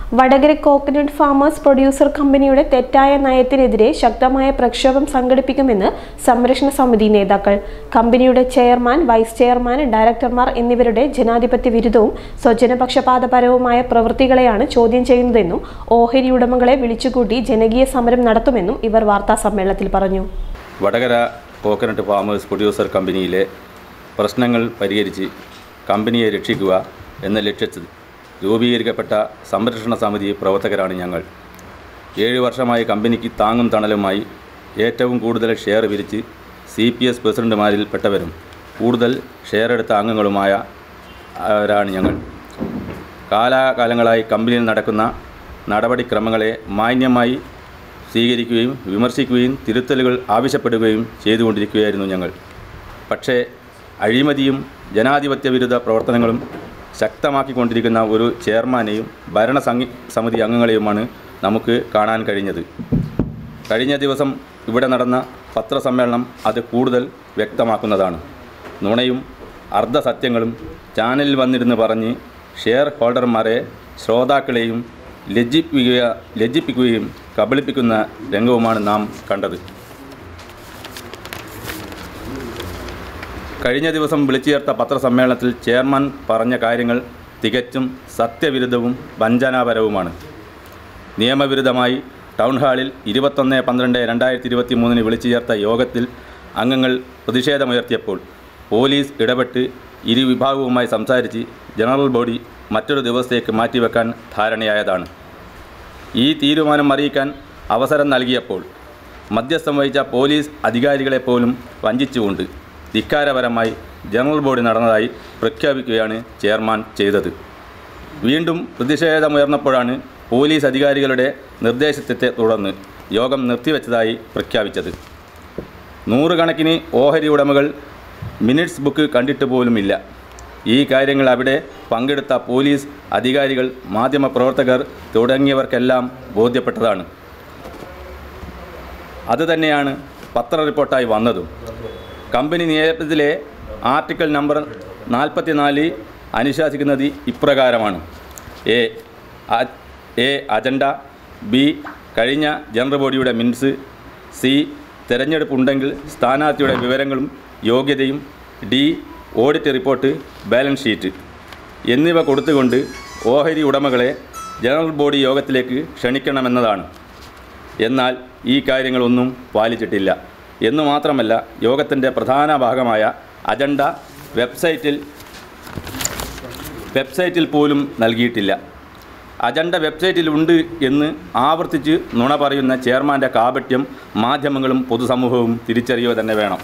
Vadakara coconut farmers producer കമ്പനിയുടെ തെറ്റായ നയത്തിനെതിരെ ശക്തമായ പ്രക്ഷോഭം സംഘടിപ്പിക്കുമെന്ന് സംരക്ഷണ സമിതി നേതാക്കൾ കമ്പനിയുടെ ചെയർമാൻ വൈസ് ചെയർമാൻ ഡയറക്ടർമാർ എന്നിവരുടെ ജനാധിപത്യ വിരുദ്ധവും സ്വജനപക്ഷപാതപരവുമായ പ്രവൃത്തികളെയാണ് ചോദ്യം ചെയ്യുന്നതെന്നും ഓഹരി ഉടമകളെ വിളിച്ചുകൂട്ടി ജനകീയ സമരം നടത്തുമെന്നും ഇവർ വാർത്താ സമ്മേളനത്തിൽ പറഞ്ഞു വടകര കോക്കനട്ട് ഫാമേഴ്സ് പ്രൊഡ്യൂസർ കമ്പനിയിലെ പ്രശ്നങ്ങൾ പരിഹരിച്ച് കമ്പനിയെ രക്ഷിക്കുക എന്ന ലക്ഷ്യത്തിൽ രൂപീകരിക്കപ്പെട്ട സംരക്ഷണ സമിതി പ്രവർത്തകരാണ് ഞങ്ങൾ ഏഴ് വർഷമായി കമ്പനിക്ക് താങ്ങും തണലുമായി ഏറ്റവും കൂടുതൽ ഷെയർ വിരിച്ച് സി പി എസ് പ്രസിഡന്റുമാരിൽ പെട്ടവരും കൂടുതൽ ഷെയർ എടുത്ത അംഗങ്ങളുമായ അവരാണ് ഞങ്ങൾ കാലാകാലങ്ങളായി കമ്പനിയിൽ നടക്കുന്ന നടപടിക്രമങ്ങളെ മാന്യമായി സ്വീകരിക്കുകയും വിമർശിക്കുകയും തിരുത്തലുകൾ ആവശ്യപ്പെടുകയും ചെയ്തുകൊണ്ടിരിക്കുകയായിരുന്നു ഞങ്ങൾ പക്ഷേ അഴിമതിയും ജനാധിപത്യ വിരുദ്ധ പ്രവർത്തനങ്ങളും ശക്തമാക്കിക്കൊണ്ടിരിക്കുന്ന ഒരു ചെയർമാനെയും ഭരണസംഘി സമിതി അംഗങ്ങളെയുമാണ് നമുക്ക് കാണാൻ കഴിഞ്ഞത് കഴിഞ്ഞ ദിവസം ഇവിടെ നടന്ന പത്രസമ്മേളനം അത് കൂടുതൽ വ്യക്തമാക്കുന്നതാണ് നുണയും അർദ്ധസത്യങ്ങളും ചാനലിൽ വന്നിരുന്ന് പറഞ്ഞ് ഷെയർ ഹോൾഡർമാരെ ശ്രോതാക്കളെയും ലജ്ജിപ്പിക്കുക ലജ്ജിപ്പിക്കുകയും കബളിപ്പിക്കുന്ന രംഗവുമാണ് നാം കണ്ടത് കഴിഞ്ഞ ദിവസം വിളിച്ചു ചേർത്ത പത്രസമ്മേളനത്തിൽ ചെയർമാൻ പറഞ്ഞ കാര്യങ്ങൾ തികച്ചും സത്യവിരുദ്ധവും വഞ്ചനാപരവുമാണ് നിയമവിരുദ്ധമായി ടൗൺ ഹാളിൽ ഇരുപത്തൊന്ന് പന്ത്രണ്ട് രണ്ടായിരത്തി ഇരുപത്തി മൂന്നിന് വിളിച്ചു ചേർത്ത യോഗത്തിൽ അംഗങ്ങൾ പ്രതിഷേധമുയർത്തിയപ്പോൾ പോലീസ് ഇടപെട്ട് ഇരു വിഭാഗവുമായി സംസാരിച്ച് ജനറൽ ബോഡി മറ്റൊരു ദിവസത്തേക്ക് മാറ്റിവെക്കാൻ ധാരണയായതാണ് ഈ തീരുമാനം അറിയിക്കാൻ അവസരം നൽകിയപ്പോൾ മധ്യസ്ഥം വഹിച്ച പോലീസ് അധികാരികളെ പോലും വഞ്ചിച്ചുകൊണ്ട് ധിക്കാരപരമായി ജനറൽ ബോഡി നടന്നതായി പ്രഖ്യാപിക്കുകയാണ് ചെയർമാൻ ചെയ്തത് വീണ്ടും പ്രതിഷേധമുയർന്നപ്പോഴാണ് പോലീസ് അധികാരികളുടെ നിർദ്ദേശത്തെ തുടർന്ന് യോഗം നിർത്തിവെച്ചതായി പ്രഖ്യാപിച്ചത് നൂറുകണക്കിന് ഓഹരി ഉടമകൾ മിനിറ്റ്സ് ബുക്ക് കണ്ടിട്ട് പോലുമില്ല ഈ കാര്യങ്ങൾ അവിടെ പങ്കെടുത്ത പോലീസ് അധികാരികൾ മാധ്യമപ്രവർത്തകർ തുടങ്ങിയവർക്കെല്ലാം ബോധ്യപ്പെട്ടതാണ് അതുതന്നെയാണ് പത്ര റിപ്പോർട്ടായി വന്നതും കമ്പനി നിയമത്തിലെ ആർട്ടിക്കിൾ നമ്പർ നാൽപ്പത്തിനാല് അനുശാസിക്കുന്നത് ഇപ്രകാരമാണ് എ അ- എ അജണ്ട ബി കഴിഞ്ഞ ജനറൽ ബോഡിയുടെ മിൻസ് സി തെരഞ്ഞെടുപ്പ് ഉണ്ടെങ്കിൽ സ്ഥാനാർത്ഥിയുടെ വിവരങ്ങളും യോഗ്യതയും D audit report balance sheet എന്നിവ കൊടുത്തുകൊണ്ട് ഓഹരി ഉടമകളെ ജനറൽ ബോഡി യോഗത്തിലേക്ക് ക്ഷണിക്കണമെന്നതാണ് എന്നാൽ ഈ കാര്യങ്ങളൊന്നും പാലിച്ചിട്ടില്ല എന്നു മാത്രമല്ല യോഗത്തിൻ്റെ പ്രധാന ഭാഗമായ അജണ്ട വെബ്സൈറ്റിൽ വെബ്സൈറ്റിൽ പോലും നൽകിയിട്ടില്ല അജണ്ട വെബ്സൈറ്റിലുണ്ട് എന്ന് ആവർത്തിച്ച് നുണ പറയുന്ന ചെയർമാൻ്റെ കാപട്യം മാധ്യമങ്ങളും പൊതുസമൂഹവും തിരിച്ചറിയുക തന്നെ വേണം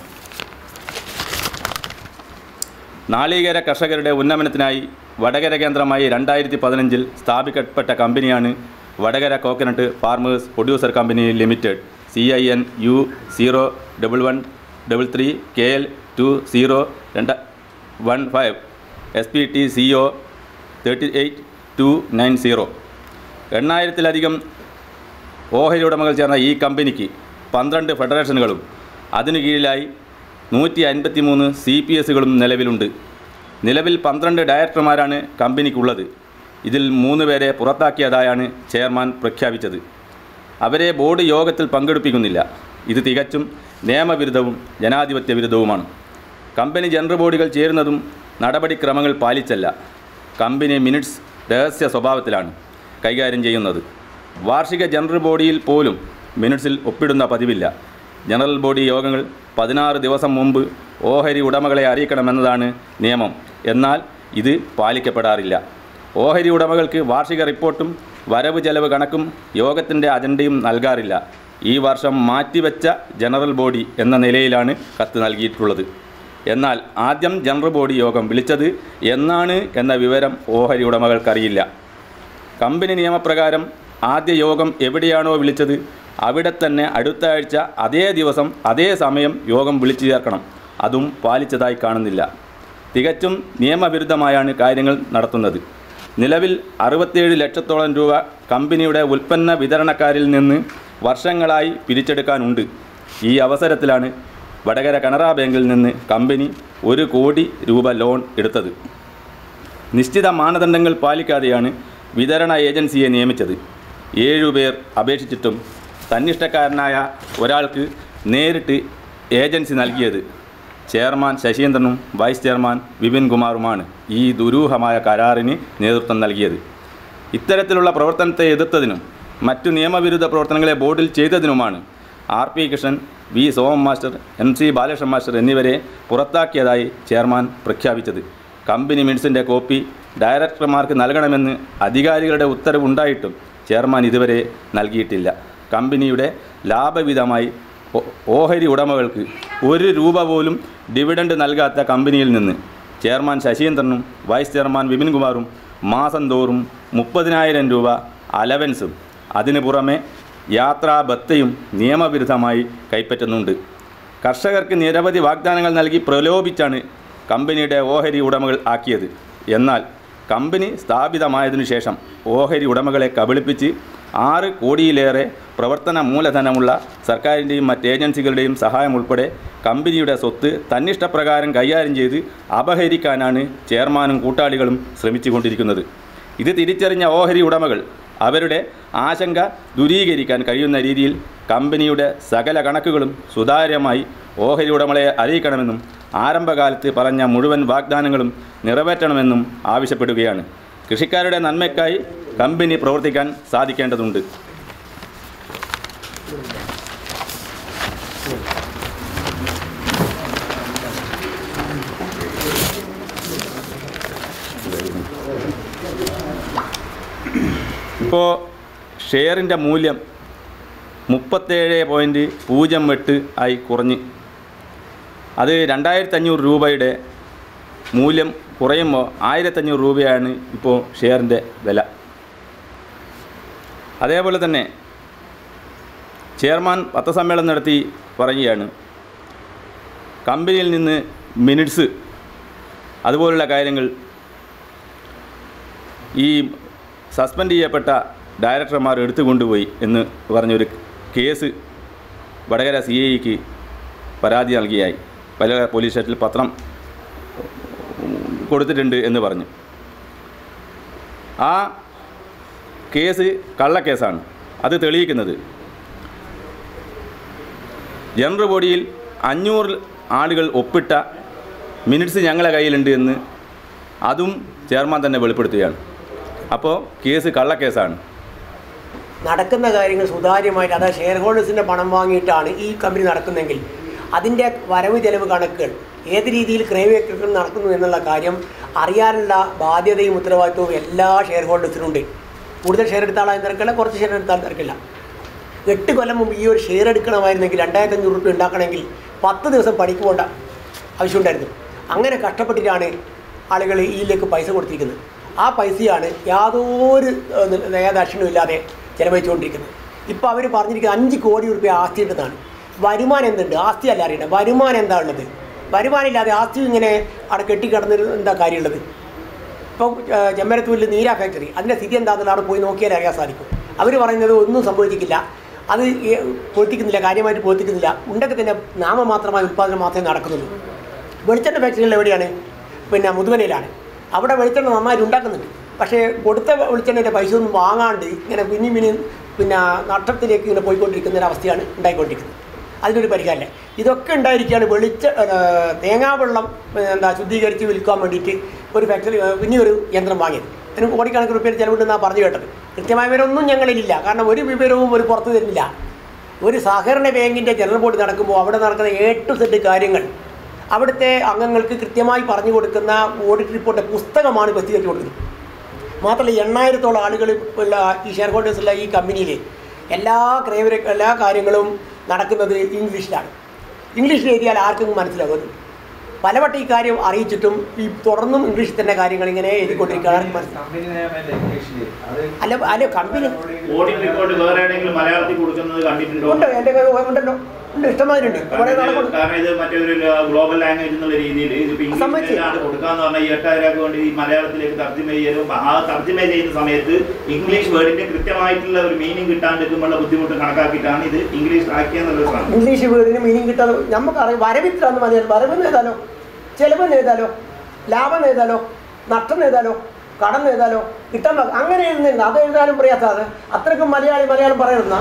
നാളികേര കർഷകരുടെ ഉന്നമനത്തിനായി വടകര കേന്ദ്രമായി രണ്ടായിരത്തി പതിനഞ്ചിൽ സ്ഥാപിക്കപ്പെട്ട കമ്പനിയാണ് Vadakara coconut farmers producer company limited C I N U zero double one double three K L two zero രണ്ട് one five S P T C O thirty eight two nine zero എണ്ണായിരത്തിലധികം ഓഹരി ഉടമകൾ ചേർന്ന ഈ കമ്പനിക്ക് പന്ത്രണ്ട് ഫെഡറേഷനുകളും അതിനു കീഴിലായി നൂറ്റി അൻപത്തി മൂന്ന് സി പി എസുകളും നിലവിലുണ്ട് നിലവിൽ പന്ത്രണ്ട് ഡയറക്ടർമാരാണ് കമ്പനിക്കുള്ളത് ഇതിൽ മൂന്ന് പേരെ പുറത്താക്കിയതായാണ് ചെയർമാൻ പ്രഖ്യാപിച്ചത് അവരെ ബോർഡ് യോഗത്തിൽ പങ്കെടുപ്പിക്കുന്നില്ല ഇത് തികച്ചും നിയമവിരുദ്ധവും ജനാധിപത്യ വിരുദ്ധവുമാണ് കമ്പനി ജനറൽ ബോഡികൾ ചേരുന്നതും നടപടിക്രമങ്ങൾ പാലിച്ചല്ല കമ്പനി മിനിറ്റ്സ് രഹസ്യ സ്വഭാവത്തിലാണ് കൈകാര്യം ചെയ്യുന്നത് വാർഷിക ജനറൽ ബോഡിയിൽ പോലും മിനിറ്റ്സിൽ ഒപ്പിടുന്ന പതിവില്ല ജനറൽ ബോഡി യോഗങ്ങൾ പതിനാറ് ദിവസം മുമ്പ് ഓഹരി ഉടമകളെ അറിയിക്കണമെന്നതാണ് നിയമം എന്നാൽ ഇത് പാലിക്കപ്പെടാറില്ല ഓഹരി ഉടമകൾക്ക് വാർഷിക റിപ്പോർട്ടും വരവ് ചെലവ് കണക്കും യോഗത്തിൻ്റെ അജണ്ടയും നൽകാറില്ല ഈ വർഷം മാറ്റിവെച്ച ജനറൽ ബോഡി എന്ന നിലയിലാണ് കത്ത് നൽകിയിട്ടുള്ളത് എന്നാൽ ആദ്യം ജനറൽ ബോഡി യോഗം വിളിച്ചത് എന്നാണ് എന്ന വിവരം ഓഹരി ഉടമകൾക്കറിയില്ല കമ്പനി നിയമപ്രകാരം ആദ്യ യോഗം എവിടെയാണോ വിളിച്ചത് അവിടെ തന്നെ അടുത്ത ആഴ്ച അതേ ദിവസം അതേ സമയം യോഗം വിളിച്ചു ചേർക്കണം അതും പാലിച്ചതായി കാണുന്നില്ല തികച്ചും നിയമവിരുദ്ധമായാണ് കാര്യങ്ങൾ നടത്തുന്നത് നിലവിൽ അറുപത്തിയേഴ് ലക്ഷത്തോളം രൂപ കമ്പനിയുടെ ഉൽപ്പന്ന വിതരണക്കാരിൽ നിന്ന് വർഷങ്ങളായി പിരിച്ചെടുക്കാനുണ്ട് ഈ അവസരത്തിലാണ് വടകര കനറ ബാങ്കിൽ നിന്ന് കമ്പനി ഒരു കോടി രൂപ ലോൺ എടുത്തത് നിശ്ചിത മാനദണ്ഡങ്ങൾ പാലിക്കാതെയാണ് വിതരണ ഏജൻസിയെ നിയമിച്ചത് ഏഴുപേർ അപേക്ഷിച്ചിട്ടും തന്നിഷ്ടക്കാരനായ ഒരാൾക്ക് നേരിട്ട് ഏജൻസി നൽകിയത് ചെയർമാൻ ശശീന്ദ്രനും വൈസ് ചെയർമാൻ വിപിൻ കുമാറുമാണ് ഈ ദുരൂഹമായ കരാറിന് നേതൃത്വം നൽകിയത് ഇത്തരത്തിലുള്ള പ്രവർത്തനത്തെ എതിർത്തതിനും മറ്റു നിയമവിരുദ്ധ പ്രവർത്തനങ്ങളെ ബോർഡിൽ ചെയ്തതിനുമാണ് R P Krishnan V Soman master M C Balakrishnan master എന്നിവരെ പുറത്താക്കിയതായി ചെയർമാൻ പ്രഖ്യാപിച്ചത് കമ്പനി മിനിറ്റ്സിൻ്റെ കോപ്പി ഡയറക്ടർമാർക്ക് നൽകണമെന്ന് അധികാരികളുടെ ഉത്തരവുണ്ടായിട്ടും ചെയർമാൻ ഇതുവരെ നൽകിയിട്ടില്ല കമ്പനിയുടെ ലാഭവിധമായി ഓ- ഓഹരി ഉടമകൾക്ക് ഒരു രൂപ പോലും ഡിവിഡൻഡ് നൽകാത്ത കമ്പനിയിൽ നിന്ന് ചെയർമാൻ ശശീന്ദ്രനും വൈസ് ചെയർമാൻ വിപിൻ കുമാറും മാസം തോറും മുപ്പതിനായിരം രൂപ അലവൻസും അതിനു പുറമെ യാത്രാ ഭത്തയും നിയമവിരുദ്ധമായി കൈപ്പറ്റുന്നുണ്ട് കർഷകർക്ക് നിരവധി വാഗ്ദാനങ്ങൾ നൽകി പ്രലോഭിച്ചാണ് കമ്പനിയുടെ ഓഹരി ഉടമകൾ ആക്കിയത് എന്നാൽ കമ്പനി സ്ഥാപിതമായതിനു ശേഷം ഓഹരി ഉടമകളെ കബളിപ്പിച്ച് ആറ് കോടിയിലേറെ പ്രവർത്തന മൂലധനമുള്ള സർക്കാരിൻ്റെയും മറ്റ് ഏജൻസികളുടെയും സഹായം ഉൾപ്പെടെ കമ്പനിയുടെ സ്വത്ത് തന്നിഷ്ടപ്രകാരം കൈകാര്യം ചെയ്ത് അപഹരിക്കാനാണ് ചെയർമാനും കൂട്ടാളികളും ശ്രമിച്ചുകൊണ്ടിരിക്കുന്നത് ഇത് തിരിച്ചറിഞ്ഞ ഓഹരി ഉടമകൾ അവരുടെ ആശങ്ക ദൂരീകരിക്കാൻ കഴിയുന്ന രീതിയിൽ കമ്പനിയുടെ സകല കണക്കുകളും സുതാര്യമായി ഓഹരി ഉടമകളെ അറിയിക്കണമെന്നും ആരംഭകാലത്ത് പറഞ്ഞ മുഴുവൻ വാഗ്ദാനങ്ങളും നിറവേറ്റണമെന്നും ആവശ്യപ്പെടുകയാണ് കൃഷിക്കാരുടെ നന്മയ്ക്കായി കമ്പനി പ്രവർത്തിക്കാൻ സാധിക്കേണ്ടതുണ്ട് ഇപ്പോൾ ഷെയറിൻ്റെ മൂല്യം മുപ്പത്തേഴ് പോയിൻറ്റ് പൂജ്യം എട്ട് ആയി കുറഞ്ഞ് അത് രണ്ടായിരത്തി അഞ്ഞൂറ് രൂപയുടെ മൂല്യം കുറയുമ്പോൾ ആയിരത്തഞ്ഞൂറ് രൂപയാണ് ഇപ്പോൾ ഷെയറിൻ്റെ വില അതേപോലെ തന്നെ ചെയർമാൻ പത്രസമ്മേളനം നടത്തി പറയുകയാണ് കമ്പനിയിൽ നിന്ന് മിനിറ്റ്സ് അതുപോലുള്ള കാര്യങ്ങൾ ഈ സസ്പെൻഡ് ചെയ്യപ്പെട്ട ഡയറക്ടർമാർ എടുത്തുകൊണ്ടുപോയി എന്ന് പറഞ്ഞൊരു കേസ് വടകര സി ഐക്ക് പരാതി നൽകിയായി പല പോലീസ് സ്റ്റേഷനിൽ പത്രം കൊടുത്തിട്ടുണ്ട് എന്ന് പറഞ്ഞു ആ കേസ് കള്ളക്കേസാണ് അത് തെളിയിക്കുന്നത് ജനറൽ ബോഡിയിൽ അഞ്ഞൂറ് ആളുകൾ ഒപ്പിട്ട മിനിറ്റ്സ് ഞങ്ങളെ കയ്യിലുണ്ട് എന്ന് അതും ചെയർമാൻ തന്നെ വെളിപ്പെടുത്തുകയാണ് അപ്പോൾ കേസ് കള്ളക്കേസാണ് നടക്കുന്ന കാര്യങ്ങൾ സുതാര്യമായിട്ട് അതായത് ഷെയർ ഹോൾഡേഴ്സിൻ്റെ പണം വാങ്ങിയിട്ടാണ് ഈ കമ്പനി നടക്കുന്നതെങ്കിൽ അതിൻ്റെ വരവ് ചെലവ് കണക്കുകൾ ഏത് രീതിയിൽ ക്രയവിക്രയം നടക്കുന്നു എന്നുള്ള കാര്യം അറിയാനുള്ള ബാധ്യതയും ഉത്തരവാദിത്വവും എല്ലാ ഷെയർ ഹോൾഡേഴ്സിനും ഉണ്ട് കൂടുതൽ ഷെയർ എടുത്ത ആളായി തിരക്കില്ല കുറച്ച് ഷെയർ എടുത്താൽ തിരക്കില്ല എട്ട് കൊല്ലം മുമ്പ് ഈ ഒരു ഷെയർ എടുക്കണമായിരുന്നെങ്കിൽ രണ്ടായിരത്തി അഞ്ഞൂറ് റുപ്യ ഉണ്ടാക്കണമെങ്കിൽ പത്ത് ദിവസം പണിക്ക് പോകേണ്ട ആവശ്യമുണ്ടായിരുന്നു അങ്ങനെ കഷ്ടപ്പെട്ടിട്ടാണ് ആളുകൾ ഇതിലേക്ക് പൈസ കൊടുത്തിരിക്കുന്നത് ആ പൈസയാണ് യാതൊരു ഏഹ്, ദയാദാക്ഷിണ്യവും ഇല്ലാതെ ചെലവഴിച്ചുകൊണ്ടിരിക്കുന്നത് ഇപ്പോൾ അവർ പറഞ്ഞിരിക്കുന്നത് അഞ്ച് കോടി റുപ്യ ആസ്തി ഉണ്ടെന്നാണ് വരുമാനം എന്തുണ്ട് ആസ്തി അല്ല അറിയണം വരുമാനം എന്താ ഉള്ളത് വരുമാനം ഇല്ലാതെ ആസ്തി ഇങ്ങനെ അവിടെ കെട്ടിക്കിടന്ന് എന്താ കാര്യമുള്ളത് ഇപ്പം ചെമ്മരത്തൂരിൽ നീര ഫാക്ടറി അതിൻ്റെ സ്ഥിതി എന്താണെന്നുള്ള അവിടെ പോയി നോക്കിയാൽ അറിയാൻ സാധിക്കും അവർ പറയുന്നത് ഒന്നും സംഭവിച്ചിട്ടില്ല അത് ഈ പൊളിത്തിക്കുന്നില്ല കാര്യമായിട്ട് പൊളിത്തിക്കുന്നില്ല ഉണ്ടൊക്കെ തന്നെ നാമമാത്രമായ ഉൽപ്പാദനം മാത്രമേ നടക്കുന്നുള്ളൂ വെളിച്ചെണ്ണ ഫാക്ടറികൾ എവിടെയാണ് പിന്നെ മുതുവനയിലാണ് അവിടെ വെളിച്ചെണ്ണ നന്നായിട്ട് ഉണ്ടാക്കുന്നുണ്ട് പക്ഷേ കൊടുത്ത വെളിച്ചെണ്ണയുടെ പൈസ ഒന്നും വാങ്ങാണ്ട് ഇങ്ങനെ പിന്നെയും പിന്നെയും പിന്നെ നഷ്ടത്തിലേക്ക് ഇങ്ങനെ പോയിക്കൊണ്ടിരിക്കുന്ന ഒരു അവസ്ഥയാണ് ഉണ്ടായിക്കൊണ്ടിരിക്കുന്നത് അതിനൊരു പരിഹാരമില്ല ഇതൊക്കെ ഉണ്ടായിരിക്കുകയാണ് വെളിച്ച ഏ, തേങ്ങാവെള്ളം ഏ, എന്താ ശുദ്ധീകരിച്ച് വിൽക്കാൻ വേണ്ടിയിട്ട് ഒരു ഫാക്ടറി ഏ, പിന്നെയൊരു യന്ത്രം വാങ്ങിയത് അതിന് കോടിക്കണക്കിന് റുപ്യ ചിലവുണ്ടെന്നാണ് പറഞ്ഞു കേട്ടത് കൃത്യമായ വിവരമൊന്നും ഞങ്ങളിലില്ല കാരണം ഒരു വിവരവും ഒരു പുറത്തു തരുന്നില്ല ഒരു സഹകരണ ബാങ്കിൻ്റെ ജനറൽ ബോർഡ് നടക്കുമ്പോൾ അവിടെ നടക്കുന്ന എ ടു സെഡ് കാര്യങ്ങൾ അവിടുത്തെ അംഗങ്ങൾക്ക് കൃത്യമായി പറഞ്ഞു കൊടുക്കുന്ന ഓഡിറ്റ് റിപ്പോർട്ട് പുസ്തകമാണ് പ്രസിദ്ധീകരിച്ച് കൊടുക്കുന്നത് മാത്രമല്ല എണ്ണായിരത്തോളം ആളുകൾ ഉള്ള ഈ ഷെയർ ഹോൾഡേഴ്സ് ഉള്ള ഈ കമ്പനിയിൽ എല്ലാ ക്രയവിര എല്ലാ കാര്യങ്ങളും നടക്കുന്നത് ഇംഗ്ലീഷിലാണ് ഇംഗ്ലീഷിൽ എഴുതിയാൽ ആർക്കും മനസ്സിലാകും പലവട്ടം ഈ കാര്യം അറിയിച്ചിട്ടും ഈ തുടർന്നും ഇംഗ്ലീഷിൽ തന്നെ കാര്യങ്ങൾ ഇങ്ങനെ എഴുതിക്കൊണ്ടിരിക്കുകയാണ് ആർക്കും മനസ്സിലാവും കമ്പനി നിയമമല്ലേ ഇംഗ്ലീഷില് അത് അല്ല അല്ല കമ്പനി ഓഡിറ്റ് റിപ്പോർട്ട് വേറെ എവിടെയെങ്കിലും മലയാളത്തിൽ കൊടുക്കുന്നത് കണ്ടിട്ടുണ്ടോ ഉണ്ട് എൻ്റെ കയ്യിൽ ഉണ്ടല്ലോ ഉണ്ട് ഇഷ്ടമാതിരി ഉണ്ട് കാരണം കുറേ ഇത് നാളെ കൊണ്ട് കാരണം ഇത് മറ്റൊരു ഗ്ലോബൽ ലാംഗ്വേജ് എന്നുള്ള രീതിയിൽ ഇതിപ്പോ സമ്മതിച്ചു. ഇംഗ്ലീഷിലാണ് കൊടുക്കാന്ന് പറഞ്ഞാൽ ഈ എട്ടായിരം കൊണ്ട് ഈ മലയാളത്തിലേക്ക് തർജ്ജമ ചെയ്യലും ആ തർജ്ജമ ചെയ്യുന്ന സമയത്ത് ഇംഗ്ലീഷ് വേർഡിന്റെ കൃത്യമായിട്ടുള്ള ഒരു മീനിങ് കിട്ടാണ്ടിരിക്കുമ്പോഴുള്ള ബുദ്ധിമുട്ട് കണക്കാക്കിയിട്ടാണ് ഇത് ഇംഗ്ലീഷ് ആക്കിയെന്നുള്ള സാധനം ഇംഗ്ലീഷ് വീടിന് മീനിങ് കിട്ടാതെ നമുക്കറിയാം വരവിത്രാന്ന് പറഞ്ഞാൽ വരവെന്ന് എഴുതാലോ ചെലവെന്ന് എഴുതാലോ ലാഭം എഴുതാലോ നഷ്ടം എഴുതാലോ കടന്നു എഴുതാലോ കിട്ടാൻ നോക്കാം അങ്ങനെ എഴുതുന്നില്ല അത് എഴുതാനും പ്രയാസാണ് അത്രയ്ക്കും മലയാളി മലയാളം പറയുന്ന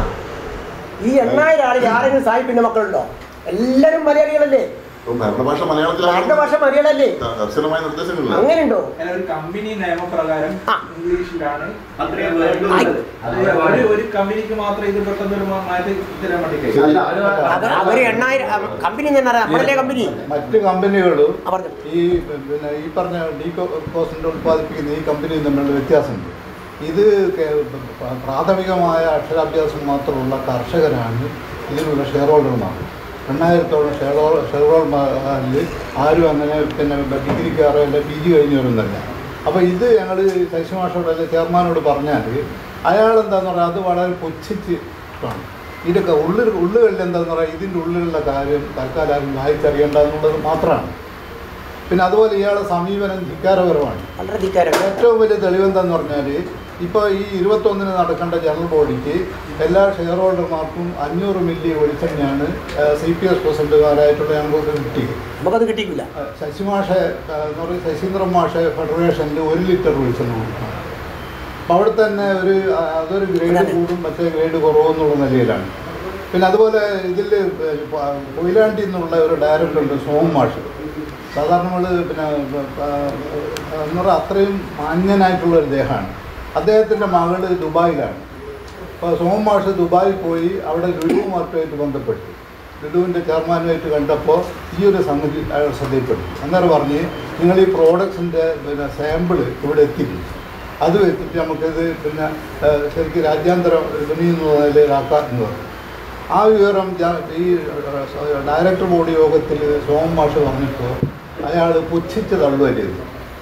ഈ എണ്ണായിരം ആളിൽ ആരെങ്കിലും സാഹിബിന്റെ മക്കളുണ്ടോ എല്ലാവരും മലയാളികളല്ലേ ഇപ്പം ഭരണഭാഷ മലയാളത്തിലാണ് രണ്ട് ഭാഷ മലയാളല്ലേ കർശനമായ നിർദ്ദേശങ്ങളില്ല അങ്ങനെയുണ്ടോ അങ്ങനെ ഒരു കമ്പനി നിയമപ്രകാരം ആ. ഇംഗ്ലീഷിലാണ് അത്രയും വേണ്ടത് ആയി. അത് ഒരു ഒരു കമ്പനിക്ക് മാത്രം ഇത് പെട്ടെന്ന് ഒരു മാ- മാറ്റി തരാൻ വേണ്ടി കഴിയും അല്ല, അത് അവർ അവര് എണ്ണായിരം കമ്പനി തന്നെ അറിയാം നമ്മളല്ലേ കമ്പനി മറ്റ് കമ്പനികളും ആ, പറഞ്ഞു. ഈ പിന്നെ ഈ പറഞ്ഞ ഡീ കോസിൻ്റെ ഉൽപ്പാദിപ്പിക്കുന്ന ഈ കമ്പനിയും തമ്മിലുള്ള വ്യത്യാസമുണ്ട് ഇത് കേ- പ്ര- പ്രാഥമികമായ അക്ഷരാഭ്യാസം മാത്രമുള്ള കർഷകരാണ് ഇതിനുള്ള ഷെയർ ഹോൾഡർമാർ എണ്ണായിരത്തോളം ഷെയർ ഹോൾ ഷെയർ ഹോൾഡർമാരിൽ ആരും അങ്ങനെ പിന്നെ ഡിഗ്രിക്കാരോ അല്ല പി ജി കഴിഞ്ഞവരൊന്നല്ല അപ്പോൾ ഇത് ഞങ്ങൾ ശശിമാഷോട് അല്ലെ ചെയർമാനോട് പറഞ്ഞാൽ അയാൾ എന്താന്ന് പറഞ്ഞാൽ അത് വളരെ പുച്ഛിച്ച് കാണും ഇതൊക്കെ ഉള്ളിൽ ഉള്ളുകളിൽ എന്താന്ന് പറയുക ഇതിൻ്റെ ഉള്ളിലുള്ള കാര്യം തൽക്കാലം ആരും വായിച്ചറിയേണ്ട എന്നുള്ളത് മാത്രമാണ് പിന്നെ അതുപോലെ ഇയാളുടെ സമീപനം ധിക്കാരപരമാണ് വളരെ ധിക്കാരം ഏറ്റവും വലിയ തെളിവെന്താന്ന് പറഞ്ഞാൽ ഇപ്പോൾ ഈ ഇരുപത്തൊന്നിന് നടക്കേണ്ട ജനറൽ ബോഡിക്ക് എല്ലാ ഷെയർ ഹോൾഡർമാർക്കും അഞ്ഞൂറ് മില്ലി വെളിച്ചെണ്ണയാണ് സി പി എസ് പ്രസിഡന്റുമാരായിട്ടുള്ള ഞങ്ങൾക്ക് കിട്ടിയത് നമുക്കത് കിട്ടിയില്ല ആ, ശശിമാഷ ആ, എന്ന് പറയുന്നത് ശശീന്ദ്രൻ മാഷ ഫെഡറേഷനിൽ ഒരു ലിറ്റർ വെളിച്ചെണ്ണ കൊടുക്കണം അപ്പോൾ അവിടെ തന്നെ ഒരു ആ, അതൊരു ഗ്രേഡ് കൂടും മറ്റേ ഗ്രേഡ് കുറവും എന്നുള്ള നിലയിലാണ് പിന്നെ അതുപോലെ ഇതിൽ കൊയിലാണ്ടി എന്നുള്ള ഒരു ഡയറക്ടർ ഉണ്ട് സോം മാഷ് സാധാരണ നമ്മൾ പിന്നെ ആ, എന്ന് പറഞ്ഞാൽ അത്രയും മാന്യനായിട്ടുള്ള ഒരു ദേഹമാണ് അദ്ദേഹത്തിൻ്റെ മകള് ദുബായിലാണ് അപ്പോൾ സോം മാഷ് ദുബായിൽ പോയി അവിടെ ലുലു മാർട്ടുമായിട്ട് ബന്ധപ്പെട്ടു ലുലുവിൻ്റെ ചെയർമാനുമായിട്ട് കണ്ടപ്പോൾ ഈ ഒരു സംഗതി അയാൾ ശ്രദ്ധയിൽപ്പെട്ടു അന്നേരം പറഞ്ഞ് നിങ്ങൾ ഈ പ്രോഡക്ട്സിൻ്റെ പിന്നെ സാമ്പിള് ഇവിടെ എത്തിക്കും അത് വെച്ചിട്ട് നമുക്കിത് പിന്നെ ആ, ശരിക്കും രാജ്യാന്തര വിപണി എന്നുള്ള നിലയിലാക്കാം എന്ന് പറഞ്ഞു ആ വിവരം ജ- ഈ ആ, ഡയറക്ടർ ബോർഡ് യോഗത്തിൽ സോം മാഷ് പറഞ്ഞപ്പോൾ അയാൾ പുച്ഛിച്ച് തള്ളുകയാണ് ചെയ്തു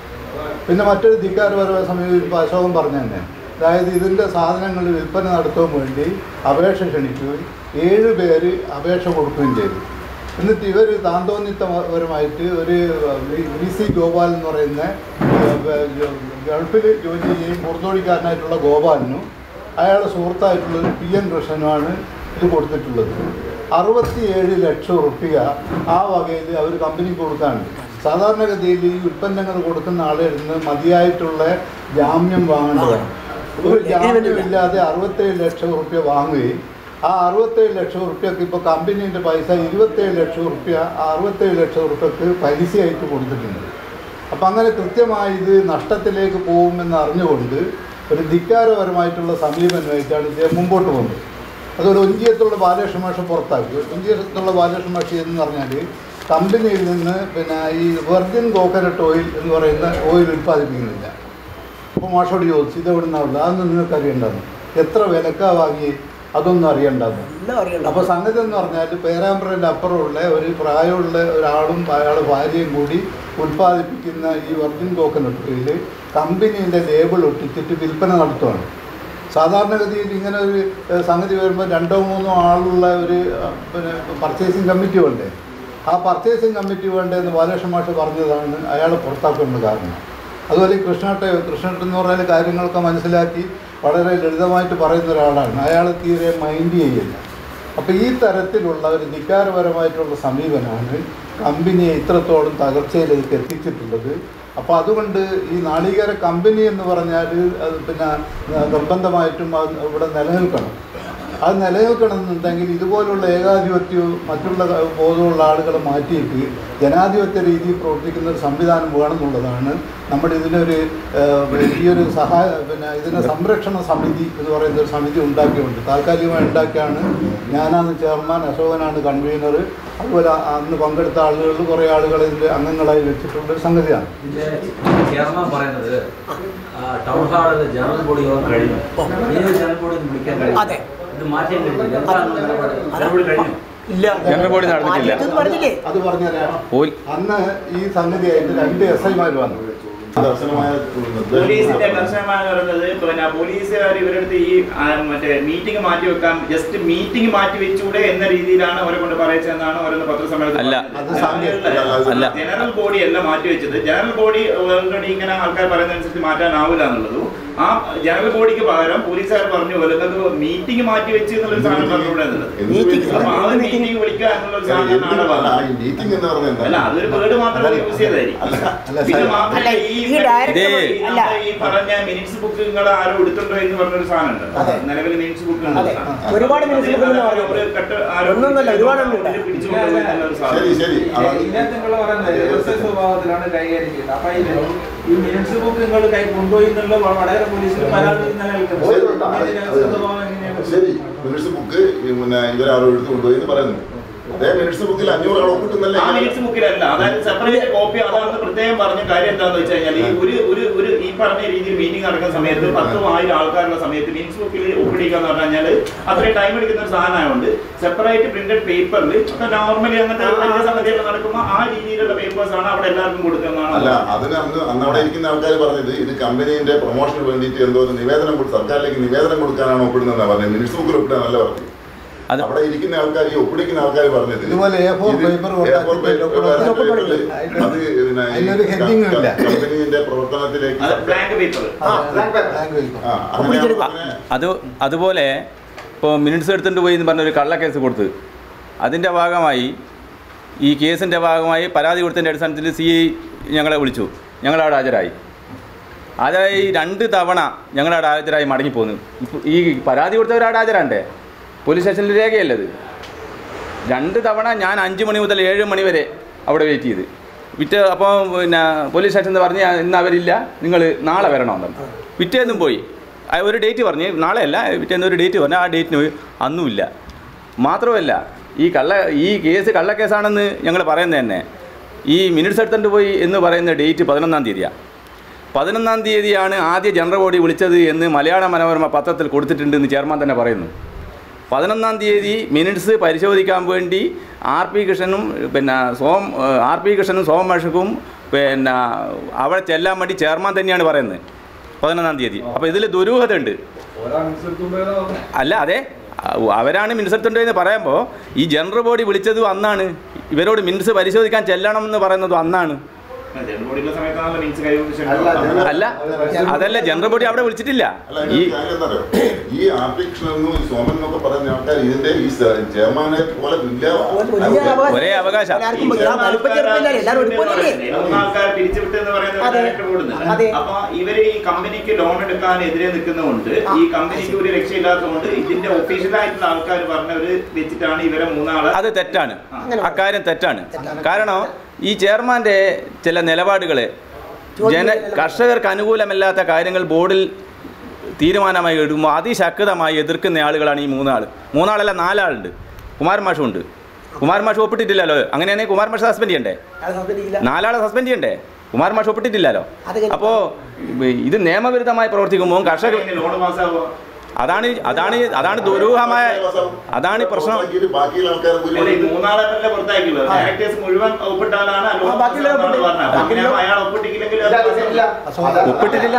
പിന്നെ മറ്റൊരു ധിക്കാരപരമായ സമീപിച്ചപ്പോൾ അശോകൻ പറഞ്ഞു തന്നെ അതായത് ഇതിൻ്റെ സാധനങ്ങൾ വിൽപ്പന നടത്താൻ വേണ്ടി അപേക്ഷ ക്ഷണിക്കുകയും ഏഴ് പേര് അപേക്ഷ കൊടുക്കുകയും ചെയ്തു എന്നിട്ട് ഇവർ താന്തോന്നിത്തപരമായിട്ട് ഒരു വി- വി സി ഗോപാൽ എന്ന് പറയുന്ന ഏഹ്, ഗൾഫിൽ ജോലി ചെയ്യുകയും പുറത്തോടിക്കാരനായിട്ടുള്ള ഗോപാലിനും അയാളുടെ സുഹൃത്തായിട്ടുള്ള ഒരു പി എൻ കൃഷ്ണനുമാണ് ഇത് കൊടുത്തിട്ടുള്ളത് അറുപത്തിയേഴ് ലക്ഷം റുപ്യ ആ വകയിൽ അവർ കമ്പനിക്ക് കൊടുക്കാനുണ്ട് സാധാരണഗതിയിൽ ഈ ഉൽപ്പന്നങ്ങൾ കൊടുക്കുന്ന ആളുകളിൽ നിന്ന് മതിയായിട്ടുള്ള ജാമ്യം വാങ്ങേണ്ടതാണ് ഒരു ജാമ്യം ഇല്ലാതെ അറുപത്തേഴ് ലക്ഷം റുപ്യ വാങ്ങുകയും ആ അറുപത്തേഴ് ലക്ഷം റുപ്യക്ക് ഇപ്പോൾ കമ്പനീൻ്റെ പൈസ ഇരുപത്തേഴ് ലക്ഷം റുപ്യ ആ അറുപത്തേഴ് ലക്ഷം റുപ്യക്ക് പലിശയായിട്ട് കൊടുത്തിട്ടുണ്ട് അപ്പം അങ്ങനെ കൃത്യമായി ഇത് നഷ്ടത്തിലേക്ക് പോകുമെന്ന് അറിഞ്ഞുകൊണ്ട് ഒരു ധിക്കാരപരമായിട്ടുള്ള സമീപനമായിട്ടാണ് ഇദ്ദേഹം മുമ്പോട്ട് പോകുന്നത് അതുപോലെ ഒഞ്ചിയത്തുള്ള ബാലകൃഷ്ണ മാഷ പുറത്താക്കി ഒഞ്ചിയത്തുള്ള ബാലകൃഷ്ണ മാഷി എന്ന് പറഞ്ഞാൽ കമ്പനിയിൽ നിന്ന് പിന്നെ ഈ വെർജിൻ കോക്കനട്ട് ഓയിൽ എന്ന് പറയുന്ന ഓയിൽ ഉൽപ്പാദിപ്പിക്കുന്നില്ല അപ്പോൾ മാഷോട് ചോദിച്ചു ഇത് എവിടെ നിന്നാണ് അതൊന്നും നിങ്ങൾക്ക് അറിയണ്ടെന്ന് എത്ര വിലക്കാ വാങ്ങി അതൊന്നും അറിയണ്ടെന്ന് എല്ലാം അറിയണ്ട അപ്പോൾ സംഗതി എന്ന് പറഞ്ഞാൽ പേരാമ്പ്രൻ്റെ അപ്പുറമുള്ള ഒരു പ്രായമുള്ള ഒരാളും അയാളുടെ ഭാര്യയും കൂടി ഉൽപ്പാദിപ്പിക്കുന്ന ഈ വെർജിൻ കോക്കനട്ട് ഓയിൽ കമ്പനീൻ്റെ ലേബിൾ ഒട്ടിച്ചിട്ട് വിൽപ്പന നടത്തുവാണ് സാധാരണഗതിയിൽ ഇങ്ങനെ ഒരു ഏഹ്, സംഗതി വരുമ്പോൾ രണ്ടോ മൂന്നോ ആളുള്ള ഒരു അഹ്, പിന്നെ പർച്ചേസിങ് കമ്മിറ്റി വേണ്ടേ ആ പർച്ചേസിങ് കമ്മിറ്റി വേണ്ടതെന്ന് ബാലകൃഷ്ണ മാഷ് പറഞ്ഞതാണ് അയാൾ പുറത്താക്കേണ്ട കാരണം അതുപോലെ ഈ കൃഷ്ണട്ടെ കൃഷ്ണട്ട് എന്ന് പറഞ്ഞാൽ കാര്യങ്ങളൊക്കെ മനസ്സിലാക്കി വളരെ ലളിതമായിട്ട് പറയുന്ന ഒരാളാണ് അയാൾ തീരെ മൈൻഡ് ചെയ്യില്ല അപ്പോൾ ഈ തരത്തിലുള്ള ഒരു ധിക്കാരപരമായിട്ടുള്ള സമീപനമാണ് കമ്പനിയെ ഇത്രത്തോളം തകർച്ചയിലേക്ക് എത്തിച്ചിട്ടുള്ളത് അപ്പോൾ അതുകൊണ്ട് ഈ നാളികേര കമ്പനി എന്ന് പറഞ്ഞാൽ അത് പിന്നെ നിർബന്ധമായിട്ടും അത് ഇവിടെ നിലനിൽക്കണം അത് നിലനിൽക്കണമെന്നുണ്ടെങ്കിൽ ഇതുപോലുള്ള ഏകാധിപത്യവും മറ്റുള്ള ബോധമുള്ള ആളുകളെ മാറ്റിയിട്ട് ജനാധിപത്യ രീതിയിൽ പ്രവർത്തിക്കുന്ന ഒരു സംവിധാനം വേണമെന്നുള്ളതാണ് നമ്മുടെ ഇതിനൊരു ഏഹ്, ഈ ഒരു സഹായ പിന്നെ ഇതിന് സംരക്ഷണ സമിതി എന്ന് പറയുന്ന ഒരു സമിതി ഉണ്ടാക്കിയുണ്ട് താൽക്കാലികമായി ഉണ്ടാക്കിയാണ് ഞാനാണ് ചെയർമാൻ അശോകനാണ് കൺവീനർ അതുപോലെ അ- അന്ന് പങ്കെടുത്ത ആളുകളിൽ കുറേ ആളുകൾ ഇതിൻ്റെ അംഗങ്ങളായി വെച്ചിട്ടുള്ള ഒരു സംഗതിയാണ് ഇതിന്റെ ചെയർമാൻ പറയുന്നത് ആ, ടൗൺ ഹാളിൽ ജനറൽ ബോഡി യോഗം കഴിഞ്ഞു ഏത് ജനറൽ ബോഡി ഒന്ന് വിളിക്കാൻ അതെ. കഴിയും ഇത് മാറ്റാൻ കഴിയില്ല എന്താണ് നിലപാട്? ജനറൽ ബോഡി കഴിഞ്ഞു ഇല്ല ജനറൽ ബോഡി നടന്നിട്ടില്ല. മാറ്റിയിട്ടെന്ന് പറഞ്ഞില്ലേ അത് പറഞ്ഞുതരാം പോലീ അന്ന് ഈ സംഗതിയായിട്ട് രണ്ട് എസ് ഐമാർ വന്നു കർശനമായ പോലീസിന്റെ നിർദ്ദേശം കർശനമായി പറയുന്നത് പിന്നെ പോലീസുകാർ ഇവരടുത്ത് ഈ ആ, മറ്റേ മീറ്റിംഗ് മാറ്റി വെക്കാൻ ജസ്റ്റ് മീറ്റിംഗ് മാറ്റി വെച്ചൂടെ എന്ന രീതിയിലാണ് അവരെ കൊണ്ട് പറയിച്ചതെന്നാണ് ഓരോന്ന് പത്രസമ്മേളനത്തിൽ അല്ല. അത് പറഞ്ഞത്. സാങ്കേതിക- അല്ല. ജനറൽ ബോഡി അല്ല മാറ്റി വെച്ചത് ജനറൽ ബോഡി ഓൾറെഡി ഇങ്ങനെ ആൾക്കാർ പറയുന്നതനുസരിച്ച് മാറ്റാനാവില്ല എന്നുള്ളതും ആ ജനറൽ ബോഡിക്ക് പകരം പോലീസുകാർ പറഞ്ഞു പോലെ മീറ്റിംഗ് മാറ്റി വെച്ച് എന്നുള്ളൊരു സാധനം പറഞ്ഞുകൂടെ എന്നുള്ളത് Meeting. അപ്പൊ ആ ഒരു മീറ്റിംഗ് വിളിക്കുക എന്നുള്ളൊരു സാധനം നാളെ പറഞ്ഞു മീറ്റിംഗ് എന്ന് പറഞ്ഞാൽ അല്ല അതൊരു വേർഡ് മാത്രമേ യൂസ് ചെയ്തായിരിക്കും അല്ല, പിന്നെ സാർ. മാത്രമല്ല അല്ല, ഈ ഈ ഡയറക്ടർ ഇതേ- ഈ അല്ല. നമ്മുടെ ഈ പറഞ്ഞ മിനിറ്റ്സ് ബുക്ക് നിങ്ങൾ ആരോ എടുത്തിട്ടുണ്ടോ എന്ന് പറഞ്ഞൊരു സാധനം ഉണ്ട് അതെ. നിലവിൽ മിനിറ്റ്സ് ബുക്ക് അതെ. ഒരുപാട് minutes book ഉണ്ടെന്ന് പറഞ്ഞു. ഒന്നൊന്നല്ല, ഒരുപാടുണ്ട് ഇവിടെ. ശരി ശരി ഏ, ഇതിനകത്ത് നിങ്ങൾ പറയുന്നത് രഹസ്യ സ്വഭാവത്തിലാണ് കൈകാര്യം ചെയ്യുന്നത് അപ്പൊ ഇത് ഈ മിനിറ്റ്സ് ബുക്ക് നിങ്ങൾ കൈ കൊണ്ടുപോയി എന്നുള്ള വ- വടകര പോലീസിൽ പരാതി നിലനിൽക്കുന്നത് ശരി. ഇതിന്റെ രഹസ്യ സ്വഭാവം എങ്ങനെയാണ് ശരി മിനിറ്റ്സ് ബുക്ക് പിന്നെ ഇവരാരോ എടുത്ത് കൊണ്ടുപോയി എന്ന് പറയുന്നു അതേ മിനിറ്റ്സ് ബുക്കിൽ അഞ്ഞൂറ് ആളോ കിട്ടുന്നല്ലേ ആ മിനിറ്റ്സ് ബുക്കിലല്ല അതായത് സെപ്പറേറ്റ് കോപ്പി അതാണെന്ന് പ്രത്യേകം പറഞ്ഞ കാര്യം എന്താണെന്ന് വെച്ച് കഴിഞ്ഞാൽ ഈ ഒരു ഒരു ഒരു ഈ പറഞ്ഞ രീതിയിൽ മീറ്റിംഗ് നടക്കുന്ന സമയത്ത് പത്തും ആയിരം ആൾക്കാരുള്ള സമയത്ത് മിനിറ്റ്സ് ബുക്കിൽ ഒപ്പിടിക്കുക എന്ന് പറഞ്ഞു കഴിഞ്ഞാൽ അത്രയും ടൈം എടുക്കുന്ന ഒരു സാധനമായതുകൊണ്ട് സെപ്പറേറ്റ് പ്രിന്റഡ് പേപ്പറിൽ ഇപ്പൊ നോർമലി അങ്ങനത്തെ വലിയ സംഗതികൾ നടക്കുമ്പോൾ ആ രീതിയിലുള്ള പേപ്പേഴ്സ് ആണ് അവിടെ എല്ലാവർക്കും അല്ല കൊടുക്കുന്നതാണ് അതിന് അന്ന് അന്ന് അവിടെ ഇരിക്കുന്ന ആൾക്കാർ പറഞ്ഞത് ഇത് കമ്പനീന്റെ പ്രൊമോഷന് വേണ്ടിയിട്ട് എന്തോ ഒരു നിവേദനം കൊടുത്ത് സർക്കാരിലേക്ക് നിവേദനം കൊടുക്കാനാണ് ഒപ്പിടുന്നതെന്നാണ് പറഞ്ഞത് മിനിറ്റ്സ് ബുക്കിൽ ഒപ്പിടാനല്ല പറഞ്ഞു അത് അവിടെ ഇരിക്കുന്ന ആൾക്കാർ ഈ ഒപ്പിടിക്കുന്ന ആൾക്കാർ പറഞ്ഞത് ഇതുപോലെ A4 ഇത് paper A4 കൊണ്ടാക്കി paper ഇതിലൊക്കെ പേപ്പറില് അത് പിന്നെ ഈ അതിനൊരു heading ഉം ഇല്ല. കമ്പനീന്റെ പ്രവർത്തനത്തിലേക്ക് ബ്ലാങ്ക് പേപ്പർ ആ, അങ്ങനെ അങ്ങനെ അത് അതുപോലെ ഇപ്പോൾ മിനിറ്റ്സ് എടുത്തുകൊണ്ട് പോയി എന്ന് പറഞ്ഞൊരു കള്ളക്കേസ് കൊടുത്ത് അതിൻ്റെ ഭാഗമായി ഈ കേസിൻ്റെ ഭാഗമായി പരാതി കൊടുത്തതിൻ്റെ അടിസ്ഥാനത്തിൽ സി ഐ ഞങ്ങളെ വിളിച്ചു ഞങ്ങളവിടെ ഹാജരായി ഹാജരായി രണ്ട് തവണ ഞങ്ങളവിടെ ഹാജരായി മടങ്ങിപ്പോന്നു ഇപ്പൊ ഈ പരാതി കൊടുത്തവരവിടെ ഹാജരാണ്ടേ പോലീസ് സ്റ്റേഷനിൽ രേഖയല്ലത് രണ്ട് തവണ ഞാൻ അഞ്ച് മണി മുതൽ ഏഴ് മണി വരെ അവിടെ വെയിറ്റ് ചെയ്ത് പിറ്റേ അപ്പോൾ പിന്നെ പോലീസ് സ്റ്റേഷനിൽ പറഞ്ഞ് ഇന്ന് അവരില്ല നിങ്ങൾ നാളെ വരണമെന്ന് പറഞ്ഞു പിറ്റേന്നും പോയി ആ ഒരു ഡേറ്റ് പറഞ്ഞ് നാളെ അല്ല പിറ്റേന്ന് ഒരു ഡേറ്റ് പറഞ്ഞു ആ ഡേറ്റിന് പോയി അന്നുമില്ല മാത്രമല്ല ഈ കള്ള ഈ കേസ് കള്ളക്കേസാണെന്ന് ഞങ്ങൾ പറയുന്നത് തന്നെ ഈ മിനിറ്റ്സ് എടുത്തുകൊണ്ട് പോയി എന്ന് പറയുന്ന ഡേറ്റ് പതിനൊന്നാം തീയതിയാണ് പതിനൊന്നാം തീയതിയാണ് ആദ്യ ജനറൽ ബോഡി വിളിച്ചത് എന്ന് മലയാള മനോരമ പത്രത്തിൽ കൊടുത്തിട്ടുണ്ടെന്ന് ചെയർമാൻ തന്നെ പറയുന്നു പതിനൊന്നാം തീയതി മിനിറ്റ്സ് പരിശോധിക്കാൻ വേണ്ടി ആർ പി കൃഷ്ണനും പിന്നെ സോം ആർ പി കൃഷ്ണനും സോമേഷക്കും പിന്നെ അവിടെ ചെല്ലാൻ വേണ്ടി ചെയർമാൻ തന്നെയാണ് പറയുന്നത് പതിനൊന്നാം തീയതി അപ്പോൾ ഇതിൽ ദുരൂഹത ഉണ്ട് അല്ല അതെ അ- അവരാണ് മിനിസ്റ്റർ പറയുമ്പോൾ ഈ ജനറൽ ബോഡി വിളിച്ചതും അന്നാണ് ഇവരോട് മിനിറ്റ്സ് പരിശോധിക്കാൻ ചെല്ലണം എന്ന് പറയുന്നതും അന്നാണ് ജനറൽ ബോഡിയുള്ള സമയത്താണ് മിനിറ്റ്സ് കൈവശം അല്ല അതല്ല ജനറൽ ബോഡി അവിടെ വിളിച്ചിട്ടില്ല അല്ല ഈ ഇതിന്റെ കാര്യം എന്താ അറിയോ? ഈ ആർട്ടിക്ഷനെന്നും ഈ സോമൻ എന്നൊക്കെ പറയുന്ന ആൾക്കാർ ഇതിന്റെ ഈ സ- ചെയർമാനെ പോലെ തുല്യ വലിയ അവകാശം. ഒരേ അവകാശം. എല്ലാവർക്കും വലിയ വലിപ്പം ചെറുപ്പമില്ല, എല്ലാവരും ഒരുപോലെയല്ലേ? മൂന്ന് ആൾക്കാർ പിരിച്ചുവിട്ട് എന്ന് പറയുന്ന അതെ. ഡയറക്ടർ കൂടുന്നത് അതെ. അപ്പൊ ഇവര് ഈ കമ്പനിക്ക് ലോൺ എടുക്കാൻ എതിരെ നിൽക്കുന്നതുകൊണ്ട് ഈ കമ്പനിക്ക് ഒരു രക്ഷയില്ലാത്തതുകൊണ്ട് ഇതിന്റെ ഒഫീഷ്യലായിട്ടുള്ള ആൾക്കാർ പറഞ്ഞവര് വെച്ചിട്ടാണ് ഇവരെ മൂന്നാളെ അത് തെറ്റാണ് അക്കാര്യം തെറ്റാണ് കാരണം ഈ ചെയർമാൻ്റെ ചില നിലപാടുകൾ ജന കർഷകർക്ക് അനുകൂലമല്ലാത്ത കാര്യങ്ങൾ ബോർഡിൽ തീരുമാനമായി എടുക്കുമ്പോൾ അതിശക്തമായി എതിർക്കുന്ന ആളുകളാണ് ഈ മൂന്നാൾ മൂന്നാളല്ല നാലാളുണ്ട് കുമാരൻ മാഷും ഉണ്ട് കുമാരൻ മാഷ് ഒപ്പിട്ടിട്ടില്ലല്ലോ അങ്ങനെയാണെങ്കിൽ കുമാരൻ മാഷ് സസ്പെൻഡ് ചെയ്യണ്ടേ അത് സമ്മതിക്കില്ല. നാലാളെ സസ്പെൻഡ് ചെയ്യണ്ടേ കുമാരൻ മാഷ് ഒപ്പിട്ടിട്ടില്ലല്ലോ അത് കഴിഞ്ഞ് അപ്പോൾ ഇത് നിയമവിരുദ്ധമായി പ്രവർത്തിക്കുമ്പോൾ കർഷകർ ലോൺ പാസ്സാവുക അതാണ് അതാണ് അതാണ് ദുരൂഹമായ അതാണ് പ്രശ്നം ബാക്കിയുള്ള ആൾക്കാർ അല്ല ഈ മൂന്നാളെ തന്നെ പുറത്താക്കിയുള്ളത് ഡയറക്ടേഴ്സ് മുഴുവൻ ഒപ്പിട്ടാലാണ് ആ ലോൺ ആ, ബാക്കിയുള്ളവരെ പാസ്സാവുന്നത് ഒപ്പിട്ട്. പറഞ്ഞത്. അപ്പൊ അങ്ങനെയാകുമ്പോൾ അയാൾ ഒപ്പിട്ടില്ലെങ്കിൽ അത് പാസ്സാവില്ല. ഒപ്പിട്ടിട്ടില്ല